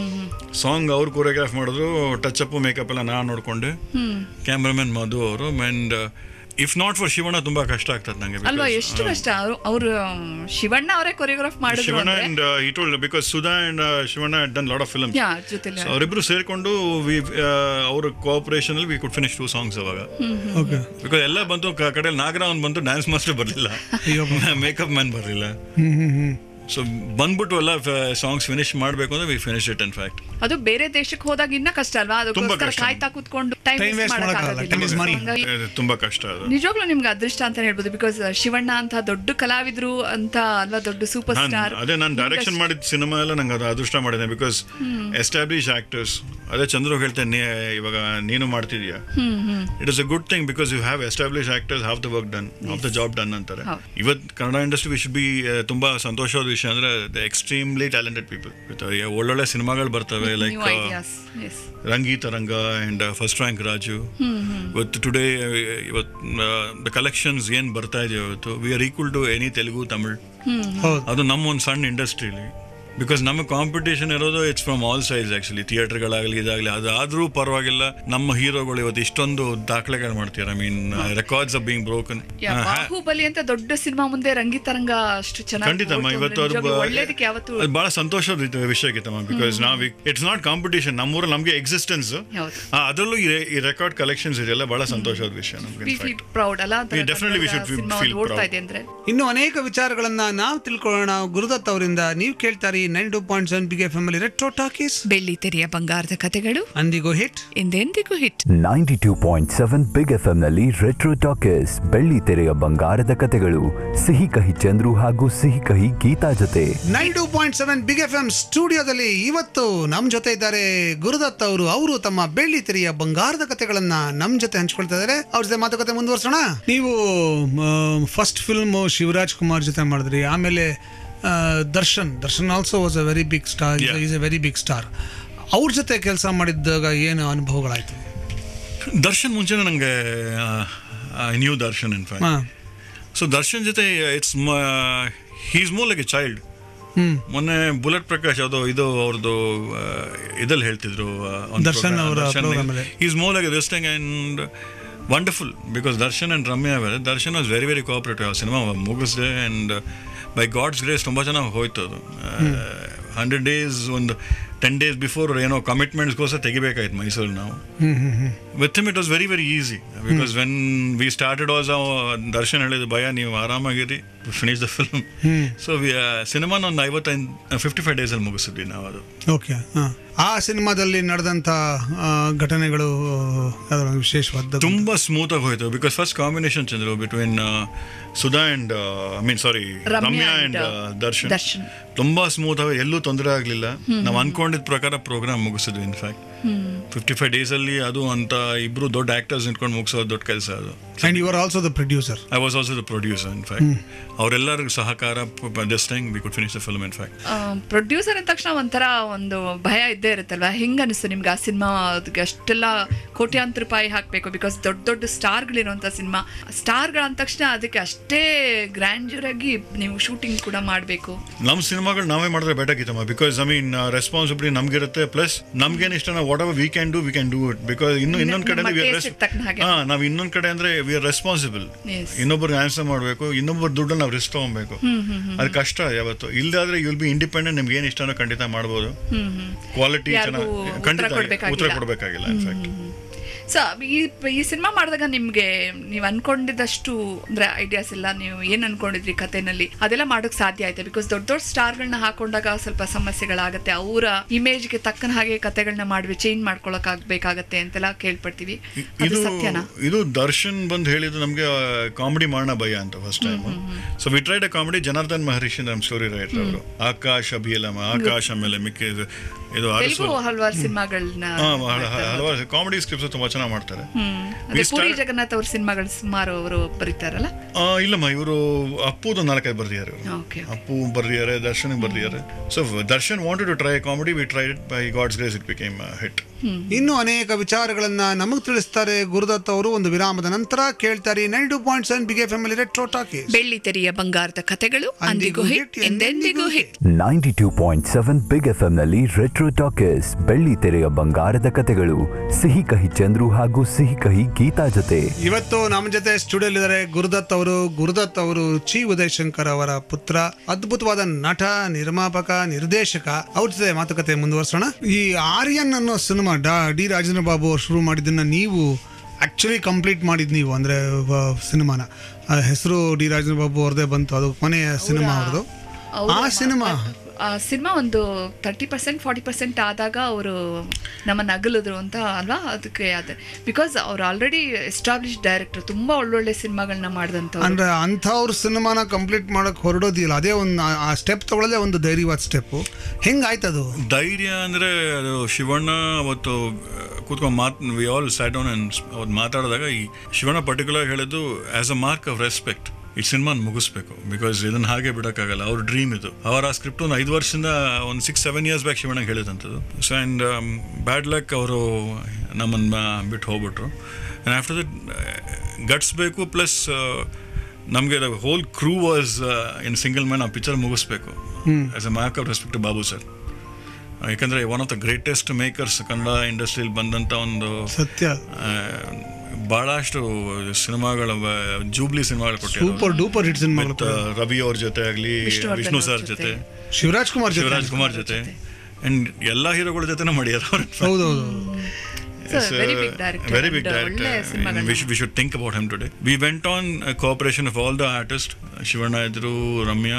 ಸಾಂಗ್ ಅವ್ರು ಕೊರಿಯೋಗ್ರಾಫ್ ಮಾಡಿದ್ರು ಟಚ್ ಅಪ್ ಮೇಕಪ್ ಎಲ್ಲ ನಾನು ನೋಡ್ಕೊಂಡೆ ಕ್ಯಾಮ್ರಾಮನ್ ಮಧು ಅವರು and if not for Shivanna ತುಂಬಾ ಕಷ್ಟ ಆಗ್ತದೆ ನಂಗೆ ಅಲ್ವಾ because, ಎಷ್ಟು ಆ, ಕಷ್ಟ ಅವರು ಶಿವಣ್ಣ ಅವರೇ ಕೊರಿಯೋಗ್ರಾಫ್ ಮಾಡಿದ್ರು ಶಿವಣ್ಣ ಅಂದ್ರೆ and I told because Sudha and Shivanna done lot of film yeah ಜೊತೆಲಿ ಅವರಿಬ್ರು ಸೇರ್ಕೊಂಡು ವಿ ಅವ್ರ ಕೋಆಪರೇಷನ್ ಅಲ್ಲಿ we could finish two songs ಅವಾಗ ಓಕೆ ಬಿಕಾಸ್ ಎಲ್ಲ ಬಂತು ಕ- ಕಡೆ ನಾಗರಾವನ್ ಬಂತು ಡ್ಯಾನ್ಸ್ ಮಾಸ್ಟರ್ ಬರಲಿಲ್ಲ ಅಯ್ಯೋ. ಮೇಕಪ್ ಮ್ಯಾನ್ ಬರಲಿಲ್ಲ ಹ್ಮ್ ಹ್ಮ್ ಹ್ಮ್ ಸೊ ಬಂದ್ಬಿಟ್ಟು ಎಲ್ಲ ಸಾಂಗ್ಸ್ ಫಿನಿಶ್ ಮಾಡಬೇಕು ಅಂದ್ರೆ we finish it in fact ಅದು ಬೇರೆ ದೇಶಕ್ಕೆ ಹೋದಾಗ ಇನ್ನ ಕಷ್ಟ ಅಲ್ವಾ ಅದಕ್ಕೋಸ್ಕರ ಕಷ್ಟ. ಕಾಯ್ತಾ ಕೂತ್ಕೊಂಡು ಟೈಮ್ Time waste ಮಾಡಕ್ಕಾಗಲ್ಲ. Time is money. ತುಂಬಾ ಕಷ್ಟ ಅದು ನಿಜವಾಗ್ಲೂ ನಿಮ್ಗೆ ಅದೃಷ್ಟ ಅಂತ ಹೇಳ್ಬೋದು ಬಿಕಾಸ್ ಶಿವಣ್ಣ ಅಂತ ದೊಡ್ಡ ಕಲಾವಿದ್ರು ಅಂತ ಅಲ್ವಾ ದೊಡ್ಡ ಸೂಪರ್ ನಾನ್ ಸ್ಟಾರ್ ಅದೇ ನಾನು ಡೈರೆಕ್ಷನ್ ಮಾಡಿದ ಸಿನಿಮಾ ಎಲ್ಲ ನಂಗೆ ಅದು ಅದೃಷ್ಟ ಮಾಡಿದೆ ಬಿಕಾಸ್ ಎಸ್ಟಾಬ್ಲಿಷ್ ಆಕ್ಟರ್ಸ್ ಅದೇ ಚಂದ್ರು ಹೇಳ್ತೇನೆ ನೀ ಇವಾಗ ನೀನು ಮಾಡ್ತಿದ್ಯಾ it is a good thing because you have establish actors half the work done half the job done ಅಂತಾರೆ ಹೌದು. ಇವತ್ತು Kannada industry we should be ತುಂಬಾ ಸಂತೋಷವಾದ ವಿಷಯ ಅಂದ್ರೆ ಎಕ್ಸ್ಟ್ರೀಮ್ಲಿ ಟ್ಯಾಲೆಂಟೆಡ್ ಪೀಪಲ್ ಒಳ್ಳೊಳ್ಳೆ ಸಿನಿಮಾಗಳು ಬರ್ತವೆ like new ideas yes Rangitaranga and first rank Raju ಇವತ್ತು ಟುಡೇ ಇವತ್ತು ದ ಕಲೆಕ್ಷನ್ಸ್ ಏನು ಬರ್ತಾ ಇದೆ ಇವತ್ತು we are equal to any Telugu Tamil ಹೌದು ಅದು ನಮ್ಮ ಒಂದು ಸಣ್ಣ ಇಂಡಸ್ಟ್ರಿಲಿ ಬಿಕಾಸ್ ನಮ್ಮ ಕಾಂಪಿಟೇಷನ್ ಇರೋದು it's from all sides actually ಥಿಯೇಟರ್ಗಳಾಗಲಿ ಇದಾಗಲಿ ಅದಾದ್ರೂ ಪರವಾಗಿಲ್ಲ ನಮ್ಮ ಹೀರೋಗಳು ಇವತ್ತು ಇಷ್ಟೊಂದು ದಾಖಲೆಗಳು ಮಾಡ್ತಾರೆ I mean records of being broken Baahubali ಅಂತ ದೊಡ್ಡ ಸಿನಿಮಾ ಮುಂದೆ ರಂಗಿತರಂಗ ಅಷ್ಟು ಚೆನ್ನಾಗಿ ಖಂಡಿತಮ್ಮ ಹೋಯ್ತು ಇವತ್ತು ಅಂದ್ರೆ ಅದು ನಿಜವಾಗ್ಲೂ ಬ- ಒಳ್ಳೇದಕ್ಕೆ ಯಾವತ್ತು ಅದು ಬಹಳ ಸಂತೋಷದ ಇದು ವಿಷಯಕ್ಕಿತ್ತಮ್ಮ ಬಿಕಾಸ್ ನಾವು ಇಟ್ಸ್ ನಾಟ್ ಕಾಂಪಿಟೇಷನ್ ನಮ್ಮೂರಲ್ಲಿ ನಮಗೆ ಎಕ್ಸಿಸ್ಟೆನ್ಸ್ ಹೌದು ಅದರಲ್ಲೂ ಈ ಈ ರೆಕಾರ್ಡ್ ಕಲೆಕ್ಷನ್ಸ್ ಇದೆಲ್ಲ ಬಹಳ ಸಂತೋಷದ ವಿಷಯ ನಮ್ಗೆ ವಿ ಫೀಲ್ ಪ್ರೌಡ್ ಅಲ್ಲ ಅಂತ We definitely we should cinema feel ಓಡ್ತಾ proud. ಇದೆ ಅಂದ್ರೆ ಇನ್ನು ಅನೇಕ ವಿಚಾರಗಳನ್ನ ನಾವು ತಿಳ್ಕೊಳ್ಳೋಣ ಗುರುದತ್ ಅವರಿಂದ ನೀವು ಕೇಳ್ತಾರೆ nine two point seven big F M ಅಲ್ಲಿ ರೆಟ್ರೋ ಟಾಕೀಸ್ ಬೆಳ್ಳಿ ತೆರೆಯ ಬಂಗಾರದ ಕತೆಗಳು ಅಂದಿಗೋ ಹಿಟ್ ಎಂದೆಂದಿಗೂ hit ninety two point seven big F ನಲ್ಲಿ ರೆಟ್ರೋ ಟಾಕೀಸ್ ಬೆಳ್ಳಿ ತೆರೆಯ ಬಂಗಾರದ ಕತೆಗಳು ಸಿಹಿ ಕಹಿ ಚಂದ್ರು ಹಾಗೂ ಸಿಹಿ ಕಹಿ ಗೀತಾ ಜೊತೆ nine two point seven big F M ಸ್ಟುಡಿಯೋದಲ್ಲಿ ಇವತ್ತು ನಮ್ ಜೊತೆ ಇದ್ದಾರೆ ಗುರುದತ್ ಅವರು ಅವರು ತಮ್ಮ ಬೆಳ್ಳಿ ತೆರೆಯ ಬಂಗಾರದ ಕಥೆಗಳನ್ನ ನಮ್ ಜೊತೆ ಹಂಚ್ಕೊಳ್ತಾ ಇದ್ದಾರೆ ಅವ್ರ ಜೊತೆ ಮಾತುಕತೆ ಮುಂದುವರ್ಸೋಣ ನೀವು ಫಸ್ಟ್ ಫಿಲ್ಮ್ ಶಿವರಾಜ್ ಕುಮಾರ್ ಜೊತೆ ಮಾಡಿದ್ರಿ ಆಮೇಲೆ ಆ, Darshan Darshan also was a very big star Yeah. Is a very big star ಅವ್ರ ಜೊತೆ ಕೆಲಸ ಮಾಡಿದ್ದಾಗ ಏನು ಅನುಭವಗಳಾಯ್ತು ದರ್ಶನ್ ಮುಂಚೆನೇ ನನಗೆ ನ್ಯೂ ದರ್ಶನ್ ಇನ್ ಫ್ಯಾಕ್ಟ್ ಹಾ ಸೊ ದರ್ಶನ್ ಜೊತೆ it's he's more like a child hmm ಮೊನ್ನೆ ಬುಲೆಟ್ ಪ್ರಕಾಶ್ ಯಾವುದೋ ಇದು ಅವ್ರದ್ದು ಇದಲ್ಲಿ ಹೇಳ್ತಿದ್ರು ದರ್ಶನ್ ಅವರ program ಅಲ್ಲಿ. Is more like this thing and wonderful because Darshan and Ramya ಬೇರೆ Darshan was very very cooperative ಆ ಸಿನಿಮಾ ಮುಗಿಸ್ದೆ ಆ್ಯಂಡ್ ಬೈ ಗಾಡ್ಸ್ ಗ್ರೇಸ್ ತುಂಬ ಚೆನ್ನಾಗಿ ಹೋಯ್ತು ಅದು ಹಂಡ್ರೆಡ್ ಡೇಸ್ ಒಂದು ಟೆನ್ ಡೇಸ್ ಬಿಫೋರ್ ಏನೋ ಕಮಿಟ್ಮೆಂಟ್ಸ್ಗೋಸ್ಕರ ತೆಗಿಬೇಕಾಯ್ತು ಮೈಸೂರು ನಾವು hmm hmm hmm with him it was very very easy because when we started was Darshan ಹೇಳಿದ ಭಯ ನೀವು ಆರಾಮಾಗಿರಿ finish the film hmm so ಸಿನಿಮಾನ ಒಂದು ಐವತ್ತೈದು ಫಿಫ್ಟಿ ಫೈವ್ ಡೇಸಲ್ಲಿ ಮುಗಿಸಿದ್ವಿ ನಾವು ಅದು ಓಕೆ ಹಾ ಆ ಸಿನಿಮಾದಲ್ಲಿ ನಡೆದಂತ ಆ, ಘಟನೆಗಳು ಯಾವ್ದಾದ್ರು ಒಂದು ವಿಶೇಷವಾದ ತುಂಬಾ ಸ್ಮೂತ್ ಆಗಿ ಹೋಯ್ತು because first combination Chandru between Sudha and I mean sorry Ramya Ramya and, and Darshan Darshan. ತುಂಬಾ ಸ್ಮೂತ್ ಆಗಿ ಎಲ್ಲೂ ತೊಂದರೆ ಆಗಲಿಲ್ಲ ನಾವು ಅನ್ಕೊಂಡಿದ್ದ ಪ್ರಕಾರ ಪ್ರೋಗ್ರಾಮ್ ಮುಗಿಸಿದ್ವಿ ಇನ್ಫ್ಯಾಕ್ಟ್ ಫಿಫ್ಟಿ ಫೈವ್ ಡೇಸಲ್ಲಿ ಅದು ಅಂತ ಇಬ್ರು ದೊಡ್ಡ ಆಕ್ಟರ್ಸ್ ನಿಂತ್ಕೊಂಡು ಮುಗಿಸೋದು ದೊಡ್ಡ ಕೆಲಸ ಅದು and you are also the producer I was also the producer in fact ಅವರೆಲ್ಲರಿಗೂ ಸಹಕಾರ this time we could finish the film in fact producer ಅಂದ ತಕ್ಷಣ ಒಂಥರ ಒಂದು ಭಯ ಇದ್ದೇ ಇರುತ್ತಲ್ವಾ ಹೆಂಗ ಅನಿಸ್ತು ನಿಮ್ಗೆ ಆ ಸಿನಿಮಾ ಅದಕ್ಕೆ ಅಷ್ಟೆಲ್ಲ ಕೋಟ್ಯಾಂತರ ರೂಪಾಯಿ ಹಾಕಬೇಕು ಬಿಕಾಸ್ ದೊಡ್ಡ ದೊಡ್ಡ ಸ್ಟಾರ್ಗಳಿರುವಂಥ ಸಿನಿಮಾ ಸ್ಟಾರ್ಗಳು ಅಂದ ತಕ್ಷಣ ಅದಕ್ಕೆ ಅಷ್ಟೇ ಗ್ರ್ಯಾಂಡ್ಯೂರ್ ಆಗಿ ನೀವು ಶೂಟಿಂಗ್ ಕೂಡ ಮಾಡಬೇಕು ನಮ್ಮ ಸಿನಿಮಾಗಳು ನಾವೇ ಮಾಡಿದ್ರೆ ಬೆಟರ್ ಆಗಿತ್ತಮ್ಮ ಬಿಕಾಸ್ ಐ ಮೀನ್ ರೆಸ್ಪಾನ್ಸಿಬಿಲಿಟಿ ನಮ್ಗಿರುತ್ತೆ ಪ್ಲಸ್ ನಮ್ಗೇನು ಇಷ್ಟ ನಾವು whatever we can do we can do it because ಇನ್ನು ಇನ್ನೊಂದ್ ಕಡೆ ನಮ್ಮ taste ಗೆ ತಕ್ಕನ ಹಾಗೆ. ಹಾ ನಾವು ಇನ್ನೊಂದ್ ಕಡೆ ಅಂದ್ರೆ ವಿ ಆರ್ ರೆಸ್ಪಾನ್ಸಿಬಲ್ Yes. ಇನ್ನೊಬ್ರಿಗೆ ಆನ್ಸರ್ ಮಾಡಬೇಕು ಇನ್ನೊಬ್ಬರ ದುಡ್ಡನ್ನ ನಾವು ರಿಸ್ಕ್ ತಗೊಬೇಕು ಅದು ಕಷ್ಟ ಯಾವತ್ತು ಇಲ್ದಾದ್ರೆ ಯುಲ್ ಬಿ ಇಂಡಿಪೆಂಡೆಂಟ್ ನಿಮ್ಗೆ ಏನು ಇಷ್ಟನೋ ಖಂಡಿತ ಮಾಡ್ಬೋದು ಕ್ವಾಲಿಟಿ ಯಾರಿಗೂ ಚೆನ್ನಾಗಿ ಉತ್ತರ ಖಂಡಿತ ಕೊಡ್ಬೇಕಾಗಿಲ್ಲ. ಉತ್ತರ ಕೊಡಬೇಕಾಗಿಲ್ಲ ಇನ್ಫ್ಯಾಕ್ಟ್ ಸೊ ಈ ಈ ಸಿನಿಮಾ ಮಾಡಿದಾಗ ನಿಮ್ಗೆ ನೀವು ಅನ್ಕೊಂಡಿದ್ದಷ್ಟು ಅಂದ್ರೆ ಐಡಿಯಾಸ್ ಇಲ್ಲ ನೀವು ಏನ್ ಅನ್ಕೊಂಡಿದ್ರಿ ಕಥೆನಲ್ಲಿ ಅದೆಲ್ಲ ಮಾಡೋಕ್ ಸಾಧ್ಯ ಆಯ್ತು ಬಿಕಾಸ್ ದೊಡ್ಡ ದೊಡ್ಡ ಸ್ಟಾರ್ಗಳನ್ನ ಹಾಕೊಂಡಾಗ ಸ್ವಲ್ಪ ಸಮಸ್ಯೆಗಳಾಗತ್ತೆ ಅವರ ಇಮೇಜ್ಗೆ ತಕ್ಕನ ಹಾಗೆ ಕಥೆಗಳನ್ನ ಮಾಡಿ ಚೇಂಜ್ ಮಾಡ್ಕೊಳಕ್ ಆಗ್ಬೇಕಾಗತ್ತೆ ಅಂತೆಲ್ಲ ಕೇಳ್ಪಡ್ತೀವಿ ಅದು ಇದು ಸತ್ಯನಾ ಇದು ದರ್ಶನ್ ಬಂದು ಹೇಳಿದ್ದು ನಮಗೆ ಕಾಮಿಡಿ ಮಾಡೋಣ ಭಯ ಅಂತ first time so we tried a comedy Janardhan Maharshi ನಮ್ಮ ಸ್ಟೋರಿ ರೈಟರ್ ಅವರು ಆಕಾಶ ಅಭಿಯಲಮ ಆಕಾಶ ಆಮೇಲೆ ಮಿಕ್ಕಿ ಇದು ಇದು ಅರಸು ತೆಲುಗು ಹಲವಾರು ಸಿನಿಮಾಗಳನ್ನ ಹಾ, ಹಲ- ಹಲ- ಹಲವಾರು ಕಾಮಿಡಿ ಸ್ಕ್ರಿಪ್ಟ್ಸ್ ತುಂಬಾ ಚೆನ್ನಾಗಿ ಮಾಡ್ತಾರೆ ಹ್ಮ್ ಅದೇ We ಪುರಿ start- ಜಗನ್ನಾಥ್ ಅವ್ರ ಸಿನಿಮಾಗಳು ಸುಮಾರು ಅವರು ಬರೀತಾರಲ್ಲ ಆ, ಇಲ್ಲಮ್ಮ ಇವರು ಅಪ್ಪುದು ನಾಲ್ಕೈದು ಬರ್ದಿದ್ದಾರೆ ಇವರು ಓಕೆ ಅಪ್ಪು ಬರ್ದಿದ್ದಾರೆ ದರ್ಶನ್ ಬರ್ದಿದ್ದಾರೆ so Darshan wanted to try comedy we tried by God's grace it became hit ಇನ್ನು ಅನೇಕ ವಿಚಾರಗಳನ್ನ ನಮಗ್ ತಿಳಿಸ್ತಾರೆ ಗುರುದತ್ ಅವರು ಒಂದು ವಿರಾಮದ ನಂತರ ಕೇಳ್ತಾರೆ ನೈನ್ ಟು ಪಾಯಿಂಟ್ ಸೆವೆನ್ ಬಿಗೆ ಫ್ಯಾಮಿಲಿ ರೆಟ್ರೋ ಟಾಕಿ ಬೆಳ್ಳಿ ತೆರೆಯ ಬಂಗಾರದ ಕಥೆಗಳು ಅಂದಿಗೂ ಹಿಟ್ ಎಂದೆಂದಿಗೂ hit ninety two point seven big F ನಲ್ಲಿ ರೆಟ್ರೋ ಟಾಕೀಸ್ ಬೆಳ್ಳಿ ತೆರೆಯ ಬಂಗಾರದ ಕತೆಗಳು ಸಿಹಿ ಕಹಿ ಚಂದ್ರು ಹಾಗೂ ಸಿಹಿ ಕಹಿ ಗೀತಾ ಜೊತೆ ಇವತ್ತು ನಮ್ಮ ಜೊತೆ ಸ್ಟುಡಿಯೋಲ್ ಇದ್ದಾರೆ ಗುರುದತ್ ಅವರು ಗುರುದತ್ ಅವರು ಚಿ ಉದಯಶಂಕರ್ ಅವರ ಪುತ್ರ ಅದ್ಭುತವಾದ ನಟ ನಿರ್ಮಾಪಕ ನಿರ್ದೇಶಕ ಅವ್ರ ಜೊತೆ ಮಾತುಕತೆ ಮುಂದುವರ್ಸೋಣ ಈ ಆರ್ಯನ್ ಅನ್ನೋ ಸಿನಿಮಾ ಡಾ ಡಿ ರಾಜೇಂದ್ರ ಬಾಬು ಅವ್ರು ಶುರು ಮಾಡಿದ್ದನ್ನ ನೀವು ಆಕ್ಚುಲಿ ಕಂಪ್ಲೀಟ್ ಮಾಡಿದ್ ನೀವು ಅಂದ್ರೆ ಸಿನಿಮಾನ ಹೆಸರು ಡಿ ರಾಜೇಂದ್ರ ಬಾಬು ಅವ್ರದೇ ಬಂತು ಅದು ಕೊನೆಯ ಸಿನಿಮಾ ಅವ್ರದ್ದು ಆ ಸಿನಿಮಾ ಆ ಸಿನಿಮಾ ಒಂದು ತರ್ಟಿ ಪರ್ಸೆಂಟ್ ಫಾರ್ಟಿ ಪರ್ಸೆಂಟ್ ಆದಾಗ ಅವರು ನಮ್ಮನ್ನ ಅಗಲಿದ್ರು ಅಂತ ಅಲ್ವಾ ಅದಕ್ಕೆ ಅದೇ ಬಿಕಾಸ್ ಅವ್ರು ಆಲ್ರೆಡಿ ಎಸ್ಟಾಬ್ಲಿಷ್ ಡೈರೆಕ್ಟರ್ ತುಂಬಾ ಒಳ್ಳೊಳ್ಳೆ ಸಿನಿಮಾಗಳನ್ನ ಮಾಡಿದಂಥವ್ರು ಅಂದ್ರೆ ಅಂಥವ್ರ ಸಿನಿಮಾನ ಕಂಪ್ಲೀಟ್ ಮಾಡಕ್ ಹೊರಡೋದಿಲ್ಲ ಅದೇ ಒಂದು ಆ ಸ್ಟೆಪ್ ತಗೊಳ್ಳೋದೇ ಒಂದು ಧೈರ್ಯವಾದ ಸ್ಟೆಪ್ ಹೆಂಗಾಯ್ತದು ಧೈರ್ಯ ಅಂದ್ರೆ ಅದು ಶಿವಣ್ಣ ಅವತ್ತು ಕೂತ್ಕೊಂಡು ಮಾತ್ we all sat down and ಅವತ್ತು ಮಾತಾಡಿದಾಗ ಈ ಶಿವಣ್ಣ ಪರ್ಟಿಕ್ಯುಲರ್ ಹೇಳಿದ್ದು as a mark of respect ಈ ಸಿನಿಮಾನ ಮುಗಿಸ್ಬೇಕು ಬಿಕಾಸ್ ಇದನ್ನ ಹಾಗೆ ಬಿಡೋಕ್ಕಾಗಲ್ಲ ಅವ್ರ ಡ್ರೀಮ್ ಇದು ಅವರ ಆ ಸ್ಕ್ರಿಪ್ಟ್ ಒಂದು ಐದು ವರ್ಷದಿಂದ ಒಂದು six seven years back Shivanna ಹೇಳಿದಂಥದ್ದು ಸೊ ಆ್ಯಂಡ್ ಬ್ಯಾಡ್ ಲಕ್ ಅವರು ನಮ್ಮನ್ನ ಬಿಟ್ಟು ಹೋಗ್ಬಿಟ್ರು ಆ್ಯಂಡ್ ಆಫ್ಟರ್ ದಟ್ ಗಟ್ಸ್ಬೇಕು ಪ್ಲಸ್ ನಮಗೆ whole crew was in single man ಆ ಪಿಕ್ಚರ್ ಮುಗಿಸ್ಬೇಕು as a mark of respect Babu sir ಯಾಕಂದ್ರೆ one of the greatest makers Kannada ಇಂಡಸ್ಟ್ರಿಯಲ್ಲಿ ಬಂದಂತ ಒಂದು ಸತ್ಯ ಆ, ಬಹಳಷ್ಟು ಸಿನಿಮಾಗಳ ಜೂಬ್ಲಿ ಸಿನಿಮಾಗಳು ಕೊಟ್ಟಿದ್ದಾರೆ ಸೂಪರ್ ಡೂಪರ್ ಹಿಟ್ ಸಿನಿಮಾಗಳು With, ಆ, ರವಿ ಅವ್ರ ಜೊತೆ ಆಗಲಿ ವಿಷ್ಣುವರ್ಧನ್ ವಿಷ್ಣು ಅವ್ರ ಸರ್ ಜೊತೆ. ಜೊತೆ ಶಿವರಾಜ್ ಕುಮಾರ್ ಜೊತೆ ಶಿವರಾಜ್ ಕುಮಾರ್ ಜೊತೆ ಅಂಡ್ ಎಲ್ಲಾ ಹೀರೋಗಳ ಜೊತೆನೂ ಮಾಡ್ಯಾರ ಹೌದೌದು very big director very big ಒಳ್ಳೆ ಡೈರೆಕ್ಟರ್ ಸಿನಿಮಾಗಳನ್ನ we we should think about him today we went on cooperation of all the artist Shivanna ಇದ್ರು Ramya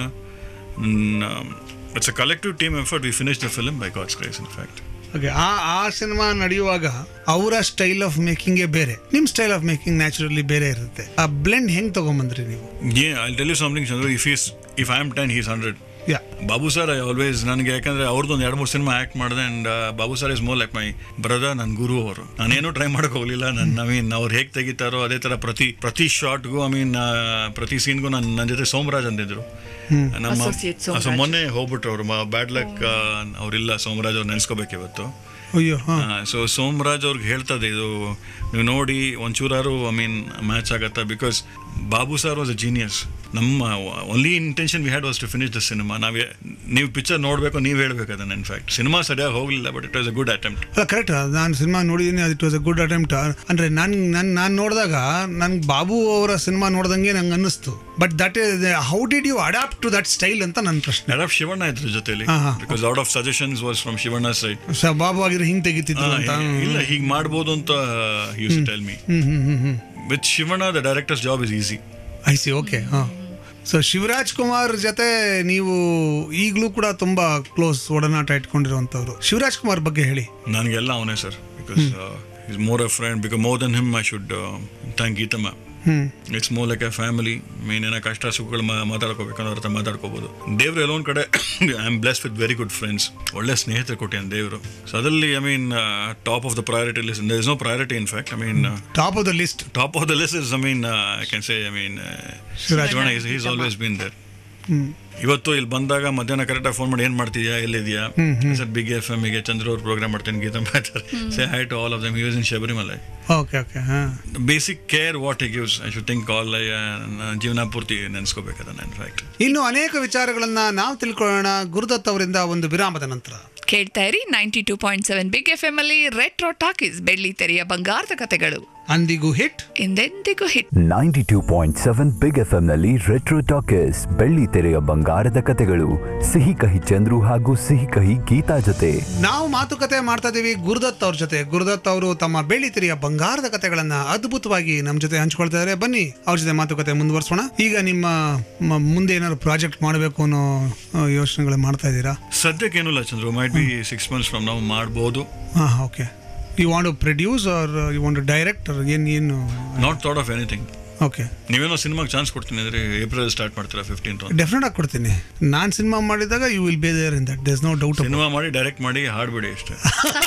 it's a collective team effort we finish the film by God's grace in fact okay ಆ ಆ cinema ನಡೆಯುವಾಗ ಅವರ style of ಮೇಕಿಂಗೇ ಬೇರೆ ನಿಮ್ style of making naturally ಬೇರೆ ಇರುತ್ತೆ ಆ ಬ್ಲೆಂಡ್ ಹೆಂಗ್ ತಗೊಂಬಂದ್ರಿ ನೀವು Yeah, I'll tell you something, Chandru. If he's if I'm 10, he's 100. Yeah Babu sir I always ನನಗೆ ಯಾಕಂದ್ರೆ ಅವ್ರದ್ದು ಒಂದು ಎರಡು ಮೂರು ಸಿನಿಮಾ ಆ್ಯಕ್ಟ್ ಮಾಡಿದೆ and Babu sir is more like my brother ನನ್ನ ಗುರು ಅವರು ನಾನೇನು ಟ್ರೈ ಮಾಡೋಕೆ ಹೋಗಲಿಲ್ಲ ನನ್ನ ಐ ಮೀನ್ ಅವ್ರು ಹೇಗೆ ತೆಗಿತಾರೋ ಅದೇ ಥರ ಪ್ರತಿ ಪ್ರತಿ ಶಾರ್ಟ್ಗೂ ಐ ಮೀನ್ ಪ್ರತಿ ಸೀನ್ಗೂ ನನ್ನ ನನ್ನ ಜೊತೆ ಸೋಮರಾಜ್ ಅಂದಿದ್ರು ನಮ್ಮ Associate ಸೊ ಸೋಮರಾಜ್. ಮೊನ್ನೆ ಹೋಗ್ಬಿಟ್ರು ಅವರು ಬ್ಯಾಡ್ ಲಕ್ ಅವರಿಲ್ಲ ಸೋಮರಾಜ್ ಅವ್ರು ನೆನೆಸ್ಕೋಬೇಕು ಇವತ್ತು ಅಯ್ಯೋ ಹಾ ಸೊ ಸೋಮರಾಜ್ ಅವ್ರಿಗೆ ಹೇಳ್ತದೆ ಇದು ನೀವು ನೋಡಿ ಒಂಚೂರಾರು ಐ ಮೀನ್ ಮ್ಯಾಚ್ ಆಗತ್ತಾ because Babu sir was a genius ನಮ್ಮ only intention we had was to finish the cinema ನಾವೇ ನೀವು ಪಿಕ್ಚರ್ ನೋಡಬೇಕು ನೀವು ಹೇಳ್ಬೇಕು ಅದನ್ನ ಇನ್ಫ್ಯಾಕ್ಟ್ ಸಿನಿಮಾ ಸರಿಯಾಗಿ ಹೋಗಲಿಲ್ಲ but it was a good attempt ಅಲ್ಲ ಕರೆಕ್ಟ್ ನಾನು ಸಿನಿಮಾ ನೋಡಿದ್ದೀನಿ ಅದು it was a good attempt ಅಂದ್ರೆ ನಾನು ನಾನು ನಾನು ನೋಡಿದಾಗ ನನ್ಗೆ ಬಾಬು ಅವರ ಸಿನಿಮಾ ನೋಡ್ದಂಗೆ ನಂಗೆ ಅನ್ನಿಸ್ತು but that is how did you adapt to that style ಅಂತ ನನ್ನ ಪ್ರಶ್ನೆ ಯಾರು ಶಿವಣ್ಣ ಇದ್ರ ಜೊತೆಲಿ ಹಾ, ಹಾ. Because out of suggestions was from Shivanna side ಸ ಬಾಬು ಆಗಿರೋ ಹಿಂಗ್ ತೆಗಿತಿದ್ರು ಅಂತ ಇಲ್ಲ ಹೀಗೆ ಮಾಡ್ಬೋದು ಅಂತ use tell me hmm hmm hmm hmm with Shivanna the director's job is easy I see okay ಹಾಂ ಸೊ ಶಿವರಾಜ್ ಕುಮಾರ್ ಜೊತೆ ನೀವು ಈಗಲೂ ಕೂಡ ತುಂಬಾ ಕ್ಲೋಸ್ ಒಡನಾಟ ಇಟ್ಕೊಂಡಿರುವಂಥವ್ರು ಶಿವರಾಜ್ ಕುಮಾರ್ ಬಗ್ಗೆ ಹೇಳಿ ನನಗೆಲ್ಲ ಅವನೇ sir because is more a friend because more than him I should thank Geethamma hmm it's more like a family man ಏನೋ ಕಷ್ಟ ಸುಖಗಳು ಮಾತಾಡ್ಕೋಬೇಕಂದ್ರೆ ಅವ್ರ ಹತ್ರ ಮಾತಾಡ್ಕೋಬೋದು ದೇವ್ರು ಎಲ್ಲೊಂದು ಕಡೆ I am bless with very good friends ಒಳ್ಳೆ ಸ್ನೇಹಿತರು ಕೊಟ್ಟಿದ್ದಾನೆ ದೇವರು ಸೊ ಅದರಲ್ಲಿ I mean top of the priority list there is no priority in fact I mean top of the list top of the list is I mean I can say I mean Shivaraj Shivanna is always been there hmm ಇವತ್ತು ಇಲ್ಲಿ ಬಂದಾಗ ಮಧ್ಯಾಹ್ನ ಕರೆಕ್ಟಾಗಿ phone ಮಾಡಿ ಏನು ಮಾಡ್ತಿದ್ಯಾ ಎಲ್ಲಿದ್ಯಾ sir big F ಎಮ್ಗೆ ಚಂದ್ರ ಅವ್ರ ಪ್ರೋಗ್ರಾಮ್ ಮಾಡ್ತೀನಿ Geetha matter say hi to all of them use in Sabarimala okay okay ಹಾಂ basic care what he gives I should think all ಜೀವನ ಪೂರ್ತಿ ನೆನೆಸ್ಕೋಬೇಕು ಅದನ್ನ ಇನ್ ಫ್ಯಾಕ್ಟ್ ಇನ್ನು ಅನೇಕ ವಿಚಾರಗಳನ್ನ ನಾವು ತಿಳ್ಕೊಳ್ಳೋಣ ಗುರುದತ್ ಅವರಿಂದ ಒಂದು ವಿರಾಮದ ನಂತರ ಕೇಳ್ತಾ ಇರಿ ninety two point seven big F M ಅಲ್ಲಿ ರೆಟ್ರೋ ಟಾಕೀಸ್ ಬೆಳ್ಳಿ ತೆರೆಯ ಬಂಗಾರದ ಕಥೆಗಳು ಅಂದಿಗೂ ಹಿಟ್ ಎಂದೆಂದಿಗೂ hit ninety two point seven big F ನಲ್ಲಿ ರೆಟ್ರೋ ಟಾಕೀಸ್ ಬೆಳ್ಳಿ ತೆರೆಯ ಬಂಗಾರದ ಕತೆಗಳು ಸಿಹಿ ಕಹಿ ಚಂದ್ರು ಹಾಗೂ ಸಿಹಿ ಕಹಿ ಗೀತಾ ಜೊತೆ ನಾವು ಮಾತುಕತೆ ಮಾಡ್ತಾ ಇದೀವಿ ಗುರುದತ್ ಅವ್ರ ಜೊತೆ ಗುರುದತ್ ಅವರು ತಮ್ಮ ಬೆಳ್ಳಿತಿರಿಯ ಬಂಗಾರದ ಕತೆಗಳನ್ನ ಅದ್ಭುತವಾಗಿ ನಮ್ಮ ಜೊತೆ ಹಂಚ್ಕೊಳ್ತಾ ಇದ್ದಾರೆ ಬನ್ನಿ ಅವ್ರ ಜೊತೆ ಮಾತುಕತೆ ಮುಂದುವರ್ಸೋಣ ಈಗ ನಿಮ್ಮ ಮ- ಮುಂದೆ ಏನಾದ್ರು ಪ್ರಾಜೆಕ್ಟ್ ಮಾಡಬೇಕು ಅನ್ನೋ ಆ, ಯೋಚನೆಗಳು ಮಾಡ್ತಾ ಇದ್ದೀರಾ ಸದ್ಯಕ್ಕೆ ಏನಿಲ್ಲ Chandru might be six months from ನಾವು ಮಾಡ್ಬೋದು ಹಾಂ okay you want produce are you want direct ಏನು ಏನು not thought of anything okay ನೀವೇನೋ ಸಿನಿಮಾಗೆ ಚಾನ್ಸ್ ಕೊಡ್ತೀನಿ ಅಂದ್ರೆ ಏಪ್ರಿಲ್ ಸ್ಟಾರ್ಟ್ ಮಾಡ್ತೀರಾ ಫಿಫ್ಟೀನ್ತ್ ಡೆಫಿನೆಟ್ ಆಗಿ ಕೊಡ್ತೀನಿ ನಾನು ಸಿನಿಮಾ ಮಾಡಿದಾಗ you will be there in that days no doubt cinema ಮಾಡಿ ಡೈರೆಕ್ಟ್ ಮಾಡಿ ಹಾಡ್ಬಿಡಿ ಅಷ್ಟೇ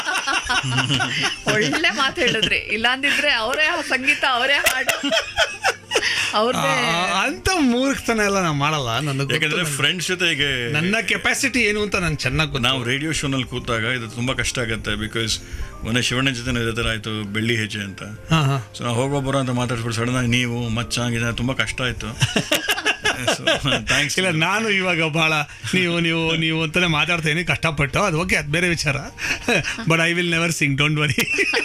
ಒಳ್ಳೆ ಮಾತು ಹೇಳಿದ್ರಿ ಇಲ್ಲಾಂದಿದ್ರೆ ಅವರೇ ಸಂಗೀತ ಅವರೇ ಹಾಡು ಅವ್ರದ್ದೇ ಅಂತ ಮೂರ್ಖತನ ಎಲ್ಲ ನಾನು ಮಾಡಲ್ಲ ನನಗೆ ಯಾಕಂದ್ರೆ ಫ್ರೆಂಡ್ಸ್ ಜೊತೆಗೆ ನನ್ನ ಕೆಪಾಸಿಟಿ ಏನು ಅಂತ ನಂಗೆ ಚೆನ್ನಾಗಿ ಗೊತ್ತು ನಾವು ರೇಡಿಯೋ ಶೋನಲ್ಲಿ ಕೂತಾಗ ಇದು ತುಂಬಾ ಕಷ್ಟ ಆಗುತ್ತೆ ಬಿಕಾಸ್ ಮೊನ್ನೆ ಶಿವಣ್ಣ ಜೊತೆ ಇದೇ ಥರ ಆಯ್ತು ಬೆಳ್ಳಿ ಹೆಜ್ಜೆ ಅಂತ ಹಾಂ ಹಾಂ ಸೊ ನಾವು ಹೋಗೋ ಬರೋ ಅಂತ ಮಾತಾಡ್ಬಿಟ್ಟು ಸಡನ್ ಆಗಿ ನೀವು ಮಚ್ಚ ಆಗಿದೆ ತುಂಬಾ ಕಷ್ಟ ಆಯ್ತು ಥ್ಯಾಂಕ್ಸ್ ಇಲ್ಲ ನಾನು ಇವಾಗ ಬಹಳ ನೀವು ನೀವು ನೀವು ಅಂತಾನೆ ಮಾತಾಡ್ತೇನೆ ಕಷ್ಟಪಟ್ಟು ಅದು ಓಕೆ ಅದು ಬೇರೆ ವಿಚಾರ but I will never sing don't worry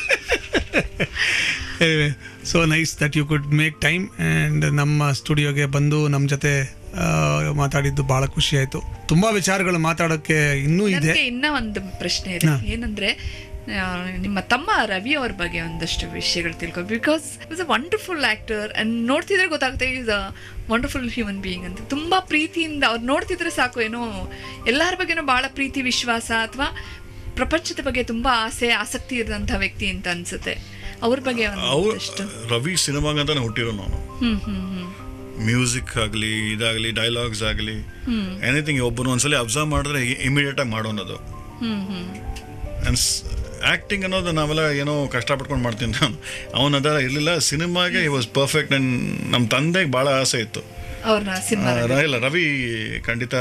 so nice that you could make time and ನಮ್ಮ ಸ್ಟುಡಿಯೋಗೆ ಬಂದು ನಮ್ಮ ಜೊತೆ ಆ, ಮಾತಾಡಿದ್ದು ಬಹಳ ಖುಷಿ ಆಯಿತು ತುಂಬ ವಿಚಾರಗಳು ಮಾತಾಡೋಕ್ಕೆ ಇನ್ನೂ ಇದೆ ನನಗೆ ಇನ್ನ ಒಂದು ಪ್ರಶ್ನೆ ಇದೆ ಏನಂದ್ರೆ ಆ, ನಿಮ್ಮ ತಮ್ಮ ರವಿ ಅವ್ರ ಬಗ್ಗೆ ಒಂದಷ್ಟು ವಿಷಯಗಳು ತಿಳ್ಕೊ because is a wonderful actor and ನೋಡ್ತಿದ್ರೆ ಗೊತ್ತಾಗುತ್ತೆ is a wonderful human being ಅಂತ ತುಂಬಾ ಪ್ರೀತಿಯಿಂದ ಅವ್ರು ನೋಡ್ತಿದ್ರೆ ಸಾಕು ಏನೋ ಎಲ್ಲರ ಬಗ್ಗೆನೂ ಬಹಳ ಪ್ರೀತಿ ವಿಶ್ವಾಸ ಅಥವಾ ಪ್ರಪಂಚದ ಬಗ್ಗೆ ತುಂಬಾ ಆಸೆ ಆಸಕ್ತಿ ಇರೋಂಥ ವ್ಯಕ್ತಿ ಅಂತ ಅನ್ಸುತ್ತೆ ಅವ್ರ ಬಗ್ಗೆ ಅವ್ರು ಒಂದಷ್ಟು ರವಿ ಸಿನಿಮಾಗಂತಾನೆ ಹುಟ್ಟಿರೋ ನಾನು ಹ್ಮ್ ಹ್ಮ್ ಹ್ಮ್ ಮ್ಯೂಸಿಕ್ ಆಗಲಿ ಇದಾಗಲಿ ಡೈಲಾಗ್ಸ್ ಆಗಲಿ ಎನಿಥಿಂಗ್ ಒಬ್ಬರು ಒಂದ್ಸಲಿ ಅಬ್ಸರ್ವ್ ಮಾಡಿದ್ರೆ ಇಮಿಡಿಯೇಟ್ ಆಗಿ ಮಾಡೋನದು ಹ್ಮ್ ಹ್ಮ್ ಆ್ಯಕ್ಟಿಂಗ್ ಅನ್ನೋದು ನಾವೆಲ್ಲ ಏನೋ ಕಷ್ಟಪಟ್ಕೊಂಡು ಮಾಡ್ತೀನಿ ನಾನು ಅವನ ಅದರ ಇರಲಿಲ್ಲ ಸಿನಿಮಾಗೆ ಈ ವಾಸ್ ಪರ್ಫೆಕ್ಟ್ ಆ್ಯಂಡ್ ನಮ್ಮ ತಂದೆಗೆ ಭಾಳ ಆಸೆ ಇತ್ತು ಅವ್ರನ್ನ ಸಿನಿಮಾ ಆ, ರ- ಇಲ್ಲ ರವಿ ಖಂಡಿತ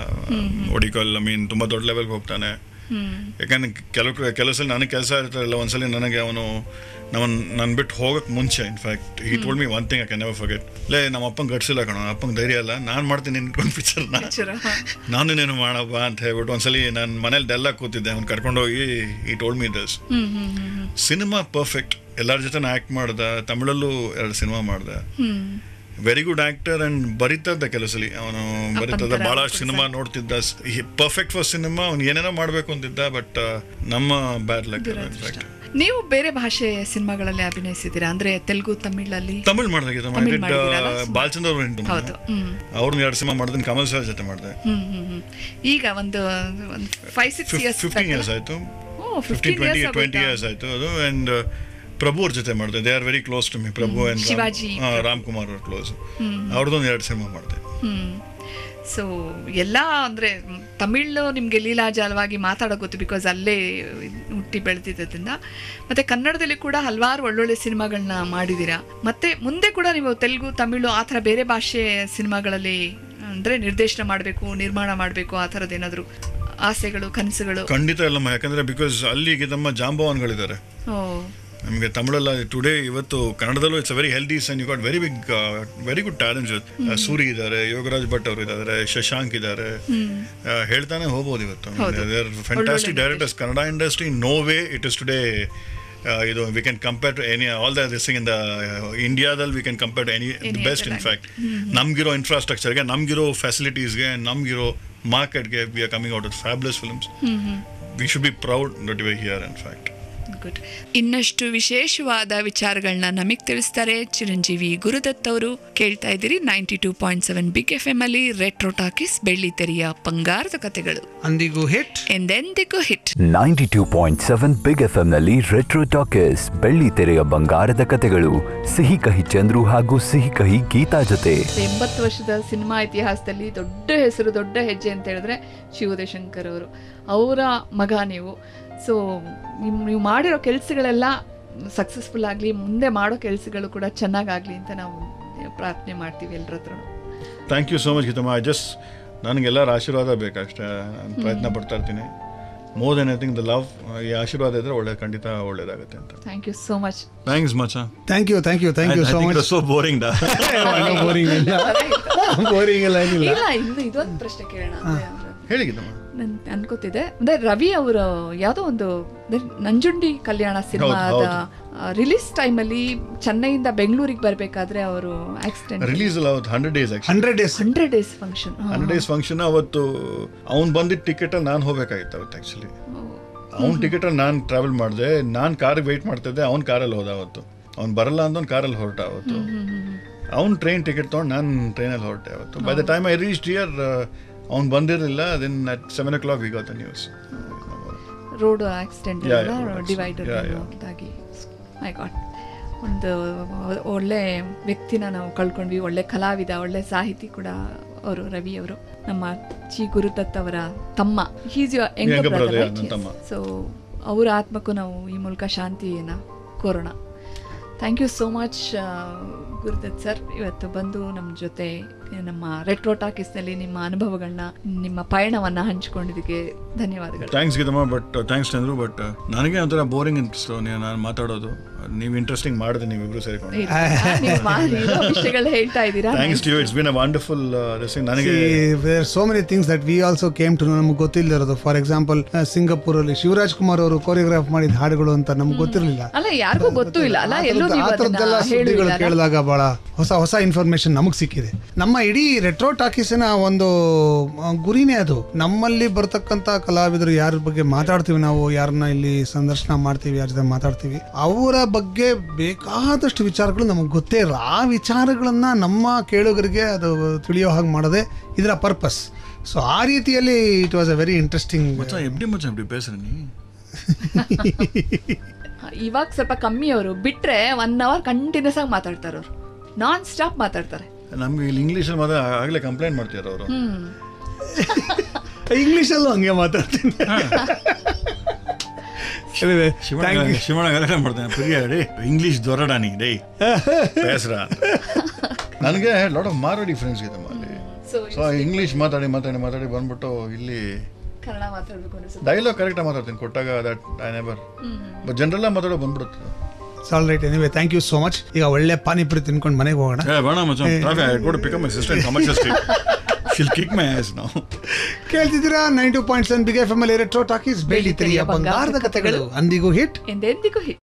ಒಡಿಕಲ್ ಐ ಮೀನ್ ತುಂಬ ದೊಡ್ಡ ಲೆವೆಲ್ಗೆ ಹೋಗ್ತಾನೆ ಹ್ಮ್ ಯಾಕಂದ್ರೆ ಕೆಲವು ಕೆಲವು ಸಲ ನನಗೆ ಕೆಲಸ ಇರ್ತಾರಲ್ಲ ಒಂದ್ಸಲಿ ನನಗೆ ಅವನು ನಮ್ಮನ್ ನಾನು ಬಿಟ್ಟು ಹೋಗಕ್ಕೆ ಮುಂಚೆ in fact he told me one thing I can never forget ಲೇ ನಮ್ಮ ಅಪ್ಪಂಗೆ ಗಡ್ಸಿಲ್ಲ ಕಣ ಅಪ್ಪಂಗೆ ಧೈರ್ಯ ಅಲ್ಲ ನಾನು ಮಾಡ್ತೀನಿ ಇಟ್ಕೊಂಡು ಪಿಕ್ಚರ್ನ ಪಿಕ್ಚರ್ ನಾನು ನೀನು ಮಾಡಪ್ಪ ಅಂತ ಹೇಳ್ಬಿಟ್ಟು ಒಂದ್ಸಲಿ ನಾನು ಮನೇಲಿ ಡೆಲ್ಲ ಕೂತಿದ್ದೆ ಅವ್ನು ಕರ್ಕೊಂಡೋಗಿ he told me thus hmm hmm hmm hmm cinema perfect ಎಲ್ಲರ ಜೊತೆ ಆ್ಯಕ್ಟ್ ಮಾಡ್ದ ತಮಿಳಲ್ಲೂ ಎರಡು ಸಿನಿಮಾ ಮಾಡ್ದೆ hmm very good actor and ಬರಿತದ್ದ ಕೆಲಸಲಿ ಅವನು ಬರಿತದ ಅಪ್ಪಂತರ ಬಹಳ ಅಪ್ಪನ ಸಿನಿಮಾ ನೋಡ್ತಿದ್ದ ಪರ್ಫೆಕ್ಟ್ ಫಸ್ಟ್ ಸಿನಿಮಾ ಅವ್ನು ಏನೇನೋ ಮಾಡ್ಬೇಕು ಅಂತಿದ್ದ ಬಟ್ ನಮ್ಮ ಬ್ಯಾಡ್ ಲಕ್ ಇನ್ಫ್ಯಾಕ್ಟ್ ನೀವು ಬೇರೆ ಭಾಷೆ ಸಿನಿಮಾಗಳಲ್ಲಿ ಅಭಿನಯಿಸಿದ್ದೀರಾ ಅಂದ್ರೆ ತೆಲುಗು ತಮಿಳಲ್ಲಿ ತಮಿಳ್ ಮಾಡ್ದಾಗಿತ್ತು ತಮಿಳ್ ಮಾಡಿದ್ದೀರಲ್ಲ? ಬಾಲಚಂದ್ರ ಅವ್ರು ಹೆಂಡ್ರು ಹೌದು ಹ್ಮ್ ಅವ್ರನ್ನ ಎರಡು ಸಿನಿಮಾ ಮಾಡಿದ್ರೆ ಕಮಲ್ ಸರ್ ಜೊತೆ ಮಾಡಿದೆ ಹ್ಮ್ ಹ್ಮ್ ಹ್ಮ್ ಈಗ ಒಂದು ಒಂದು five six years fifteen years ಆಯ್ತು oh fifteen fifteen twenty years twenty years ಆಯ್ತು ಅದು ಅಂಡ್ ಪ್ರಭು ಅವ್ರ ಜೊತೆ ಮಾಡಿದೆ they are very close to me Prabhu and Shivaji Ram Kumar ಅವ್ರ ಕ್ಲೋಸ್ ಅವ್ರದ್ದೊಂದು ಎರಡು ಸಿನಿಮಾ ಮಾಡಿದೆ ಹ್ಮ್ ಸೊ ಎಲ್ಲ ಅಂದ್ರೆ ಮ್, ತಮಿಳು ನಿಮಗೆ ಲೀಲಾಜಾಲವಾಗಿ ಮಾತಾಡೋ ಗೊತ್ತು ಬಿಕಾಸ್ ಅಲ್ಲೇ ಹುಟ್ಟಿ ಬೆಳೆದಿದ್ದರಿಂದ ಮತ್ತೆ ಕನ್ನಡದಲ್ಲಿ ಕೂಡ ಹಲವಾರು ಒಳ್ಳೊಳ್ಳೆ ಸಿನಿಮಾಗಳನ್ನ ಮಾಡಿದ್ದೀರಾ ಮತ್ತೆ ಮುಂದೆ ಕೂಡ ನೀವು ತೆಲುಗು ತಮಿಳು ಆ ಥರ ಬೇರೆ ಭಾಷೆ ಸಿನಿಮಾಗಳಲ್ಲಿ ಅಂದ್ರೆ ನಿರ್ದೇಶನ ಮಾಡಬೇಕು ನಿರ್ಮಾಣ ಮಾಡಬೇಕು ಆ ಥರದ್ದು ಏನಾದರೂ ಆಸೆಗಳು ಕನಸುಗಳು ಖಂಡಿತ ಇಲ್ಲಮ್ಮ ಯಾಕಂದ್ರೆ ಬಿಕಾಸ್ ಅಲ್ಲಿಗೆ ನಮ್ಮ ಜಾಂಬವಾನ್ಗಳಿದ್ದಾರೆ ಓ ನಮಗೆ ತಮಿಳಲ್ಲ ಟುಡೇ ಇವತ್ತು ಕನ್ನಡದಲ್ಲೂ it's very healthy scene you got very big very good talents Suri ಇದ್ದಾರೆ ಯೋಗರಾಜ್ ಭಟ್ ಅವರು ಇದ್ದಾರೆ ಶಶಾಂಕ್ ಇದ್ದಾರೆ ಆ, ಹೇಳ್ತಾನೆ ಹೋಗ್ಬೋದು ಇವತ್ತು ಹೌದು. ಫ್ಯಾಂಟಾಸ್ಟಿಕ್ ಒಳ್ಳೊಳ್ಳೆ directors Kannada industry no way it is today ಇದು we can compare to any all the this in the ಇಂಡಿಯಾದಲ್ಲಿ we can compare to any Any best other in fact ನಮ್ಗಿರೋ ಇನ್ಫ್ರಾಸ್ಟ್ರಕ್ಚರ್ಗೆ ನಮ್ಗಿರೋ ಫೆಸಿಲಿಟೀಸ್ಗೆ ನಮ್ಗಿರೋ ಮಾರ್ಕೆಟ್ಗೆ we are coming out with fabulous films we should be proud that we here in fact good ಇನ್ನಷ್ಟು ವಿಶೇಷವಾದ ವಿಚಾರಗಳನ್ನ ನಮಗೆ ತಿಳಿಸ್ತಾರೆ ಚಿರಂಜೀವಿ ಗುರುದತ್ ಅವರು ಕೇಳ್ತಾ ಇದ್ದೀರಿ ninety two point seven big F M ಅಲ್ಲಿ ರೆಟ್ರೋ ಟಾಕೀಸ್ ಬೆಳ್ಳಿ ತೆರೆಯ ಬಂಗಾರದ ಕಥೆಗಳು ಅಂದಿಗೂ ಹಿಟ್ ಎಂದೆಂದಿಗೂ hit ninety two point seven big F ನಲ್ಲಿ ರೆಟ್ರೋ ಟಾಕೀಸ್ ಬೆಳ್ಳಿ ತೆರೆಯ ಬಂಗಾರದ ಕತೆಗಳು ಸಿಹಿ ಕಹಿ ಚಂದ್ರು ಹಾಗೂ ಸಿಹಿ ಕಹಿ ಗೀತಾ ಜೊತೆ ಎಂಬತ್ತು ವರ್ಷದ ಸಿನಿಮಾ ಇತಿಹಾಸದಲ್ಲಿ ದೊಡ್ಡ ಹೆಸರು ದೊಡ್ಡ ಹೆಜ್ಜೆ ಅಂತ ಹೇಳಿದ್ರೆ ಶಿವದೇಶಂಕರ್ ಅವರು ಅವರ ಮಗ ನೀವು ಸೊ ನಿಮ್ ನೀವು ಮಾಡಿರೋ ಕೆಲಸಗಳೆಲ್ಲ ಸಕ್ಸಸ್ಫುಲ್ ಆಗಲಿ ಮುಂದೆ ಮಾಡೋ ಕೆಲಸಗಳು ಕೂಡ ಚೆನ್ನಾಗಾಗಲಿ ಅಂತ ನಾವು ಪ್ರಾರ್ಥನೆ ಮಾಡ್ತೀವಿ ಎಲ್ಲರ ಹತ್ರ thank you so much Geethamma I just ನನಗೆಲ್ಲರ ಆಶೀರ್ವಾದ ಬೇಕಷ್ಟೇ ನಾನು ಪ್ರಯತ್ನ ಪಡ್ತಾ ಇರ್ತೀನಿ more than I think the love ಈ ಆಶೀರ್ವಾದ ಇದ್ರೆ ಒಳ್ಳೆ ಖಂಡಿತ ಒಳ್ಳೇದಾಗುತ್ತೆ ಅಂತ thank you so much thanks ಮಚ thank you thank you thank you so much so boring ಡಾ ಬೋರಿಂಗ್ ಇಲ್ಲ ಬೋರಿಂಗ್ ಇಲ್ಲ ಏನಿಲ್ಲ ಇಲ್ಲ ಇನ್ನು ಇದೊಂದು ಪ್ರಶ್ನೆ ಕೇಳೋಣ ಅಂದ್ರೆ ಅವ್ರು- ಹೇಳಿ ಗೀತಮ್ಮ ನನ್ ಅನ್ಕೋತಿದ್ದೆ ಅಂದ್ರೆ ರವಿ ಅವರು ಯಾವುದೋ ಒಂದು ಅಂದ್ರೆ ನಂಜುಂಡಿ ಕಲ್ಯಾಣ ಸಿನಿಮಾದ ಹೌದು. ರಿಲೀಸ್ ಟೈಮಲ್ಲಿ ಚೆನ್ನೈಯಿಂದ ಬೆಂಗಳೂರಿಗೆ ಬರಬೇಕಾದ್ರೆ ಅವರು ಆಕ್ಸಿಡೆಂಟ್ ರಿಲೀಸ್ ಅಲ್ಲ ಅವತ್ತು hundred days actually hundred days hundred days function hundred days function ಅವತ್ತು ಅವ್ನು ಬಂದಿದ್ದ ಟಿಕೆಟ್ ನಾನು ಹೋಗ್ಬೇಕಾಗಿತ್ತು ಅವತ್ತು ಆ್ಯಕ್ಚುಲಿ ಅವ್ನ ಟಿಕೆಟ್ ನಾನು ಟ್ರಾವೆಲ್ ಮಾಡಿದೆ ನಾನು ಕಾರಿಗೆ ವೆಯ್ಟ್ ಮಾಡ್ತಿದ್ದೆ ಅವ್ನ ಕಾರಲ್ಲಿ ಹೋದ ಅವತ್ತು ಅವ್ನು ಬರಲ್ಲ ಅಂತ ಒಂದು ಕಾರಲ್ಲಿ ಹೊರಟ ಅವತ್ತು ಅವ್ನು ಟ್ರೈನ್ ಟಿಕೆಟ್ ತೊಗೊಂಡು ನಾನು ಟ್ರೈನಲ್ಲಿ ಹೊರಟೆ ಅವತ್ತು by the time I reach here ಅವ್ನು ಬಂದಿರಲಿಲ್ಲ then at seven o'clock we got the news road accident Yeah, yeah, road divider accident. Yeah, yeah. ಇದಾಗಿ ಮೈ ಗಾಡ್ ಒಂದು ಒಳ್ಳೆ ವ್ಯಕ್ತಿನ ನಾವು ಕಳ್ಕೊಂಡ್ವಿ ಒಳ್ಳೆ ಕಲಾವಿದ ಒಳ್ಳೆ ಸಾಹಿತಿ ಕೂಡ ಅವರು ರವಿ ಅವರು ನಮ್ಮ ಚಿ ಗುರುದತ್ ಅವರ ತಮ್ಮ ಹೀಸ್ Younger brother, yeah, ನನ್ನ ತಮ್ಮ. ಸೊ ಅವರ ಆತ್ಮಕ್ಕೂ ನಾವು ಈ ಮೂಲಕ ಶಾಂತಿಯನ್ನ ಕೋರೋಣ thank you so much Gurudath sir ಇವತ್ತು ಬಂದು ನಮ್ಮ ಜೊತೆ ನಮ್ಮ ರೆಟ್ರೋ ಟಾಕೀಸ್ನಲ್ಲಿ ನಿಮ್ಮ ಅನುಭವಗಳನ್ನ ನಿಮ್ಮ ಪಯಣವನ್ನ ಹಂಚಿಕೊಂಡಿದ್ದಕ್ಕೆ ಧನ್ಯವಾದಗಳು thanks Geethamma but thanks Chandru but ನನಗೆ ಒಂಥರ ಬೋರಿಂಗ್ ಅನಿಸ್ತು ನಾನು ಮಾತಾಡೋದು ನೀವು ಇಂಟ್ರೆಸ್ಟಿಂಗ್ ಮಾಡಿದೆ ನೀವಿಬ್ರು ಸೇರಿಕೊಂಡು ಇಲ್ಲ, ನೀವು ಮಾಡಿ ಇರೋ ವಿಷಯಗಳು ಹೇಳ್ತಾ ಇದ್ದೀರಾ thanks to you it's been a wonderful ನನಗೆ so many things that we also came to ನಮ್ಗೆ ಗೊತ್ತಿಲ್ಲದಿರೋದು ಫಾರ್ ಎಕ್ಸಾಂಪಲ್ ಸಿಂಗಾಪುರ್ ಅಲ್ಲಿ ಶಿವರಾಜ್ ಕುಮಾರ್ ಅವರು ಕೊರಿಯೋಗ್ರಾಫ್ ಮಾಡಿದ ಹಾಡುಗಳು ಅಂತ ನಮ್ಗೆ ಗೊತ್ತಿರಲಿಲ್ಲ ಅಲ್ಲ ಯಾರಿಗೂ ಗೊತ್ತೂ ಇಲ್ಲ ಅಲ್ಲ ಎಲ್ಲೂ ನೀವು ಆ ಥರದ್ದೆಲ್ಲ ಅದನ್ನ ಸುದ್ದಿಗಳು ಹೇಳಿಲ್ಲ ಕೇಳಿದಾಗ ಬಹಳ ಹೊಸ ಹೊಸ ಇನ್ಫಾರ್ಮೇಶನ್ ನಮಗೆ ಸಿಕ್ಕಿದೆ ನಮ್ಮ ಇಡೀ ರೆಟ್ರೋ ಟಾಕೀಸಿನ ಒಂದು ಆ, ಗುರಿನೇ ಅದು ನಮ್ಮಲ್ಲಿ ಬರ್ತಕ್ಕಂಥ ಕಲಾವಿದರು ಯಾರ ಬಗ್ಗೆ ಮಾತಾಡ್ತೀವಿ ನಾವು ಯಾರನ್ನ ಇಲ್ಲಿ ಸಂದರ್ಶನ ಮಾಡ್ತೀವಿ ಯಾರ ಜೊತೆ ಮಾತಾಡ್ತೀವಿ ಅವರ ಬಗ್ಗೆ ಬೇಕಾದಷ್ಟು ವಿಚಾರಗಳು ನಮಗೆ ಗೊತ್ತೇ ಇರಲ್ಲ ಆ ವಿಚಾರಗಳನ್ನ ನಮ್ಮ ಕೇಳುಗರಿಗೆ ಅದು ತಿಳಿಯೋ ಹಾಗೆ ಮಾಡೋದೇ ಇದರ ಪರ್ಪಸ್ ಸೊ ಆ ರೀತಿಯಲ್ಲಿ it was a very interesting ಮಚ್ಚ ಎಬ್ಡಿ ಮಚ್ಚ ಎಬ್ಡಿ ಬೇಸರ ನೀ ಇವಾಗ ಸ್ವಲ್ಪ ಕಮ್ಮಿ ಅವರು ಬಿಟ್ರೆ ಒನ್ ಅವರ್ ಕಂಟಿನ್ಯೂಸ್ ಆಗಿ ಮಾತಾಡ್ತಾರೆ ಅವರು ನಾನ್ ಸ್ಟಾಪ್ ಮಾತಾಡ್ತಾರೆ ನಮ್ಗೆ ಇಲ್ಲಿ ಇಂಗ್ಲೀಷಲ್ಲಿ ಮಾತ್ರ ಆಗಲೇ ಕಂಪ್ಲೇಂಟ್ ಮಾಡ್ತಿದ್ದಾರೆ ಅವರು ಹ್ಮ್ ಇಂಗ್ಲೀಷಲ್ಲೂ ಹಂಗೆ ಮಾತಾಡ್ತೀನಿ Anyway, thank you. ಶಿವಣ್ಣ ಗಲಾಟೆ ಮಾಡ್ತಾನೆ ಪ್ರಿಯ ಡೇ ಇಂಗ್ಲೀಷ್ ದೊರಡಾನಿ ಡೇ ಬೇಸರ ನನಗೆ ಲಾಟ್ ಆಫ್ ಮಾರಾಡಿ ಫ್ರೆಂಡ್ಸ್ ಇದೆ ಅಲ್ಲಿ ಸೊ ಸೊ ಇಂಗ್ಲೀಷ್ ಮಾತಾಡಿ ಮಾತಾಡಿ ಮಾತಾಡಿ ಬಂದ್ಬಿಟ್ಟು ಇಲ್ಲಿ ಕನ್ನಡ ಮಾತಾಡ್ಬೇಕು ಅನ್ಸುತ್ತೆ ಡೈಲಾಗ್ ಕರೆಕ್ಟಾಗಿ ಮಾತಾಡ್ತೀನಿ ಕೊಟ್ಟಾಗ ದಟ್ ಐ ನೆವರ್ ಬಟ್ ಜನರಲ್ಲ ಮಾತಾಡೋ ಬಂದ್ಬಿಡುತ್ತೆ all right anyway thank you so much ಈಗ ಒಳ್ಳೆ ಪಾನಿಪುರಿ ತಿನ್ಕೊಂಡು ಮನೆಗೆ ಹೋಗೋಣ ಏ ಬೇಡ ಮಚ್ಚ traffic I go to pick up my sister commercial street she'll kick my ass ನಾವು ಕೇಳ್ತಿದ್ದೀರಾ nine two point seven big F M ಎಲ್ ರೆಟ್ರೋ ಟಾಕೀಸ್ ಬೆಳ್ಳಿ ತೆರೆಯ ಬಂಗಾರದ ಕಥೆಗಳು ಅಂದಿಗೂ ಹಿಟ್ ಎಂದೆಂದಿಗೂ ಹಿ